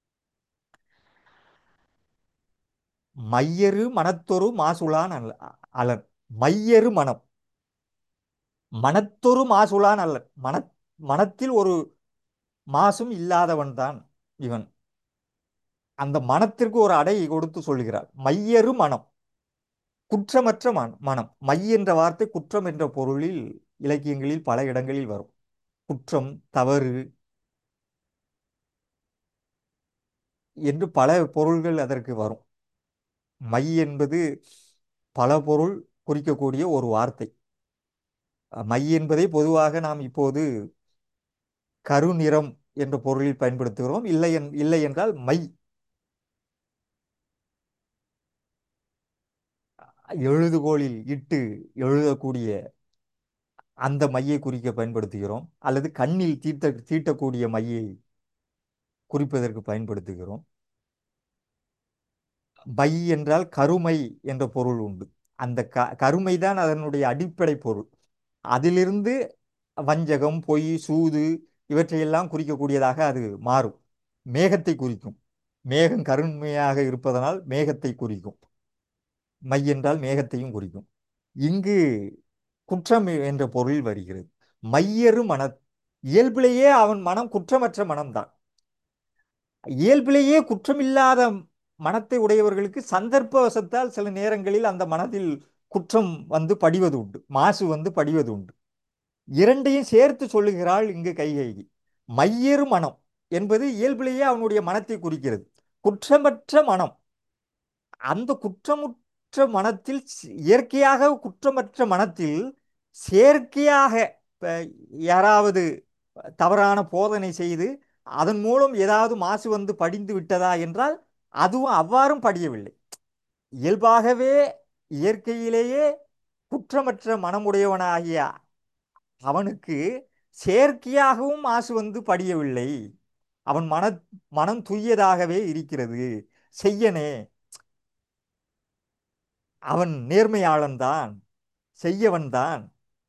மையரு மனத்தொரு மாசுளான் அலன் மையரு மனம் மனத்தொரு மாசுளான் அல்லன் மன மனத்தில் ஒரு மாசும் இல்லாதவன் தான் இவன் அந்த மனத்திற்கு ஒரு அடை கொடுத்து சொல்கிறார் மையறு மனம் குற்றமற்ற மன மனம் மை என்ற வார்த்தை குற்றம் என்ற பொருளில் இலக்கியங்களில் பல இடங்களில் வரும் குற்றம் தவறு என்று பல பொருள்கள் அதற்கு வரும் மை என்பது பல பொருள் குறிக்கக்கூடிய ஒரு வார்த்தை மை என்பதை பொதுவாக நாம் இப்போது கருநிறம் என்ற பொருளில் பயன்படுத்துகிறோம் இல்லை என் இல்லை என்றால் மை எழுதுகோலில் இட்டு எழுதக்கூடிய அந்த மையை குறிக்க பயன்படுத்துகிறோம் அல்லது கண்ணில் தீட்ட தீட்டக்கூடிய மையை குறிப்பதற்கு பயன்படுத்துகிறோம் மை என்றால் கருமை என்ற பொருள் உண்டு அந்த க கருமை தான் அதனுடைய அடிப்படை பொருள் அதிலிருந்து வஞ்சகம் பொய் சூது இவற்றையெல்லாம் குறிக்கக்கூடியதாக அது மாறும் மேகத்தை குறிக்கும் மேகம் கருமையாக இருப்பதனால் மேகத்தை குறிக்கும் மை என்றால் மேகத்தையும் குறிக்கும் இங்கு குற்றம் என்ற பொருள் வருகிறது மையறு மன இயல்பிலேயே அவன் மனம் குற்றமற்ற மனம்தான் இயல்பிலேயே குற்றமில்லாத மனத்தை உடையவர்களுக்கு சந்தர்ப்பவசத்தால் சில நேரங்களில் அந்த மனதில் குற்றம் வந்து படிவது உண்டு மாசு வந்து படிவது உண்டு இரண்டையும் சேர்த்து சொல்லுகிறாள் இங்கு கைகேயி மையறு மனம் என்பது இயல்பிலேயே அவனுடைய மனத்தை குறிக்கிறது குற்றமற்ற மனம் அந்த குற்றமுற்ற மனத்தில் இயற்கையாக குற்றமற்ற மனத்தில் செயற்கையாக யாராவது தவறான போதனை செய்து அதன் மூலம் ஏதாவது மாசு வந்து படிந்து விட்டதா என்றால் அதுவும் அவ்வாறும் படியவில்லை இயல்பாகவே இயற்கையிலேயே குற்றமற்ற மனமுடையவனாகிய அவனுக்கு செயற்கையாகவும் மாசு வந்து படியவில்லை அவன் மன மனம் தூயதாகவே இருக்கிறது செய்யனே அவன் நேர்மையாளன்தான் செய்யவன்தான்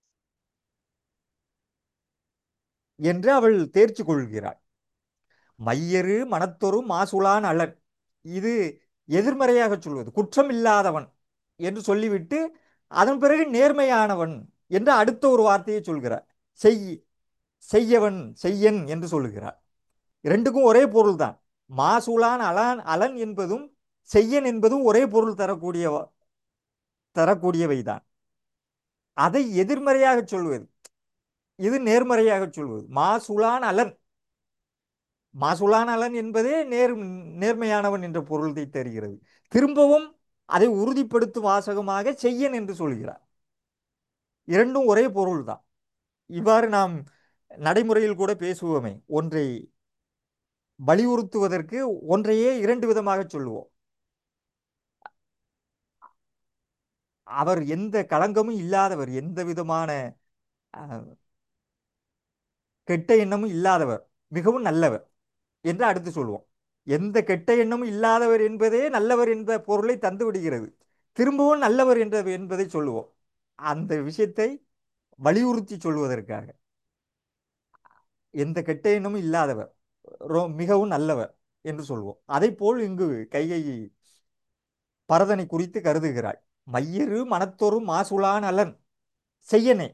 என்று அவள் தேர்ச்சி கொள்கிறாள் மையரு மனத்தொரு மாசுலான் அலன் இது எதிர்மறையாக சொல்வது குற்றம் இல்லாதவன் என்று சொல்லிவிட்டு அதன் பிறகு நேர்மையானவன் என்று அடுத்த ஒரு வார்த்தையை சொல்கிறார் செய் செய்யவன் செய்யன் என்று சொல்லுகிறார் இரண்டுக்கும் ஒரே பொருள் தான் மாசுலான் அலான் அலன் என்பதும் செய்யன் என்பதும் ஒரே பொருள் தரக்கூடிய தரக்கூடியவைதான் அதை எதிர்மறையாக சொல்வது இது நேர்மறையாக சொல்வது மாசுலான் அலன் மாசுலான் அலன் என்பதே நேர் நேர்மையானவன் என்ற பொருளை தருகிறது திரும்பவும் அதை உறுதிப்படுத்தும் வாசகமாக செய்யன் என்று சொல்கிறார் இரண்டும் ஒரே பொருள் தான் இவ்வாறு நாம் நடைமுறையில் கூட பேசுவோமே ஒன்றை வலியுறுத்துவதற்கு ஒன்றையே இரண்டு விதமாக சொல்லுவோம் அவர் எந்த களங்கமும் இல்லாதவர் எந்த விதமான கெட்ட எண்ணமும் இல்லாதவர் மிகவும் நல்லவர் என்று அடுத்து சொல்லுவோம் எந்த கெட்ட எண்ணமும் இல்லாதவர் என்பதே நல்லவர் என்ற பொருளை தந்து விடுகிறது திரும்பவும் நல்லவர் என்ற என்பதை சொல்லுவோம் அந்த விஷயத்தை வலியுறுத்தி சொல்வதற்காக எந்த கெட்ட எண்ணமும் இல்லாதவர் மிகவும் நல்லவர் என்று சொல்வோம் அதை போல் இங்கு கைகை பரதனை குறித்து கருதுகிறாள் மையரு மனத்தொரு மாசுலான் அலன் செய்யனே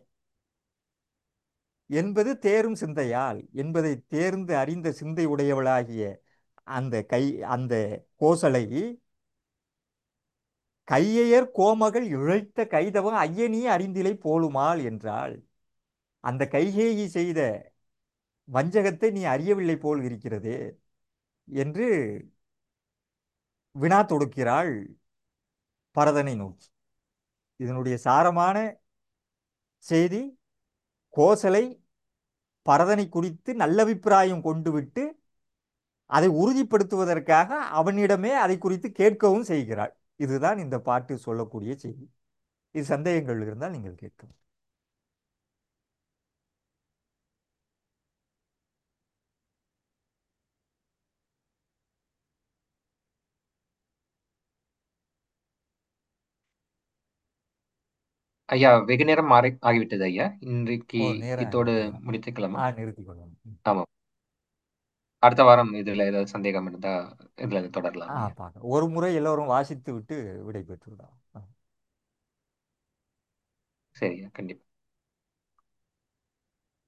என்பது தேரும் சிந்தையால் என்பதை தேர்ந்து அறிந்த சிந்தை உடையவளாகிய அந்த கை அந்த கோசலை கையையர் கோமகள் இழைத்த கைதவ ஐயனி அறிந்திலை போலுமாள் என்றாள் அந்த கைகேயி செய்த வஞ்சகத்தை நீ அறியவில்லை போல் இருக்கிறதே என்று வினா தொடுக்கிறாள் பரதனை நோக்கி இதனுடைய சாரமான செய்தி கோசலை பரதனை குறித்து நல்லபிப்பிராயம் கொண்டு விட்டு அதை உறுதிப்படுத்துவதற்காக அவனிடமே அதை குறித்து கேட்கவும் செய்கிறாள் இதுதான் இந்த பாட்டு சொல்லக்கூடிய செய்தி இது சந்தேகங்கள் இருந்தால் நீங்கள் கேட்கவும் ஐயா வெகு நேரம் மாறி ஆகிவிட்டது ஐயா இன்றைக்கு ஓ நேரம் இத்தோடு ஆகிவிட்டதா? முடித்துக்கலாமா ஆ நிறுத்திக் கொள்ளலாம் ம். ஆமா அடுத்த வாரம் இதுல ஏதாவது சந்தேகம் இருந்தா இதுல தொடரலாம் ஆ ஐயா பார்க்க ஒரு முறை எல்லோரும் வாசித்து விட்டு விடை பெற்று விடலாம் ஆ. சரியா கண்டிப்பா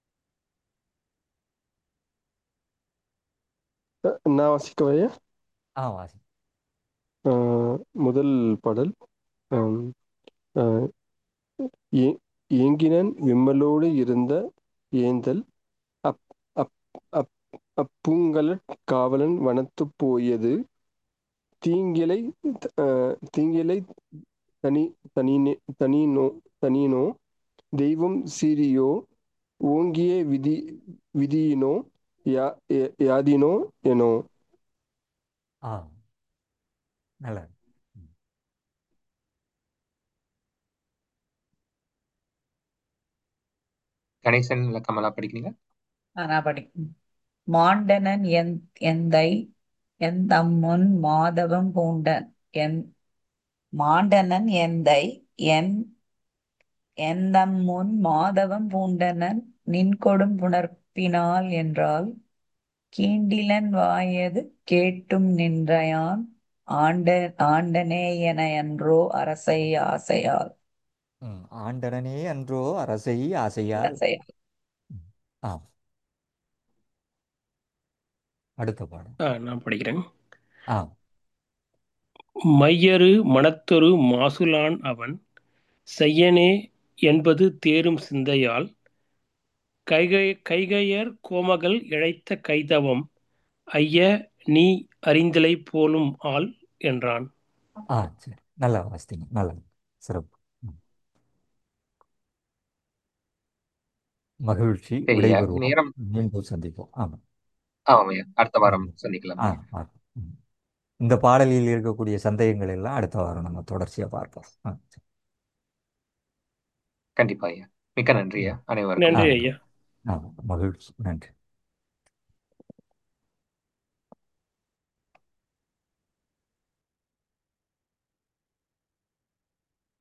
நான் வாசிக்கவையா ஆ வாசி ஆஹ் முதல் பாடல் ஆம், ஆஹ் ஏ- ஏங்கினன் விம்மலோடு இருந்த ஏந்தல் அப் அப் அப் அப்பூங்கலற் காவலன் வனத்துப் போயது தீங்கிலை ஆஹ் தீங்கிலை தனி தனினே தனினோ தனினோ தெய்வம் சீரியோ ஓங்கிய விதி விதியினோ யா யா- யாதினோ எனோ ஆ நல்லா இருக்கு. ம். கணேசன் இல்ல கமலா படிக்கிறீங்க நான் படி மாண்டனன் எந் எந்தை எந்தம்முன் மாதவம் பூண்டன் என் மாண்டனன் எந்தை என் எந்தம்முன் மாதவம் பூண்டனன் நின்கொடும் புணர்ப்பினால் என்றால் கீண்டிலன் வாயது கேட்டும் நின்றையான் ஆண்ட ஆண்டனே என என்றோ அரசை ஆசையால் ம். ஆண்டனனே அன்றோ அரசை ஆசையால் அரசையால் ம். ஆ அடுத்த பாடம் ஆ, நான் படிக்கிறேன் ஆ மையரு மனத்தொரு மாசுலான் அவன் செய்யனே என்பது தேரும் சிந்தையால் கைகை கைகையர் கோமகள் இழைத்த கைதவம் ஐய நீ அறிந்தலை போலும் ஆள் என்றான் ஆ சரி நல்லா வாசித்தீங்க நல்லா சிறப்பு ம். மகிழ்ச்சி சரியா விடைபெறுவோம் நேரம் மீண்டும் சந்திப்போம் ஆமாம் ஆமாம் அடுத்த வாரம் ஆமாம். சந்திக்கலாம் ஆ ஆ ம். இந்த பாடலில் இருக்கக்கூடிய சந்தேகங்கள் எல்லாம் அடுத்த வாரம் நம்ம தொடர்ச்சியாக பார்ப்போம் ஆ சரி. கண்டிப்பா ஐயா மிக்க நன்றி ஐயா ம். அனைவருக்கும் நன்றி ஆ ஐயா ஆ மகிழ்ச்சி நன்றி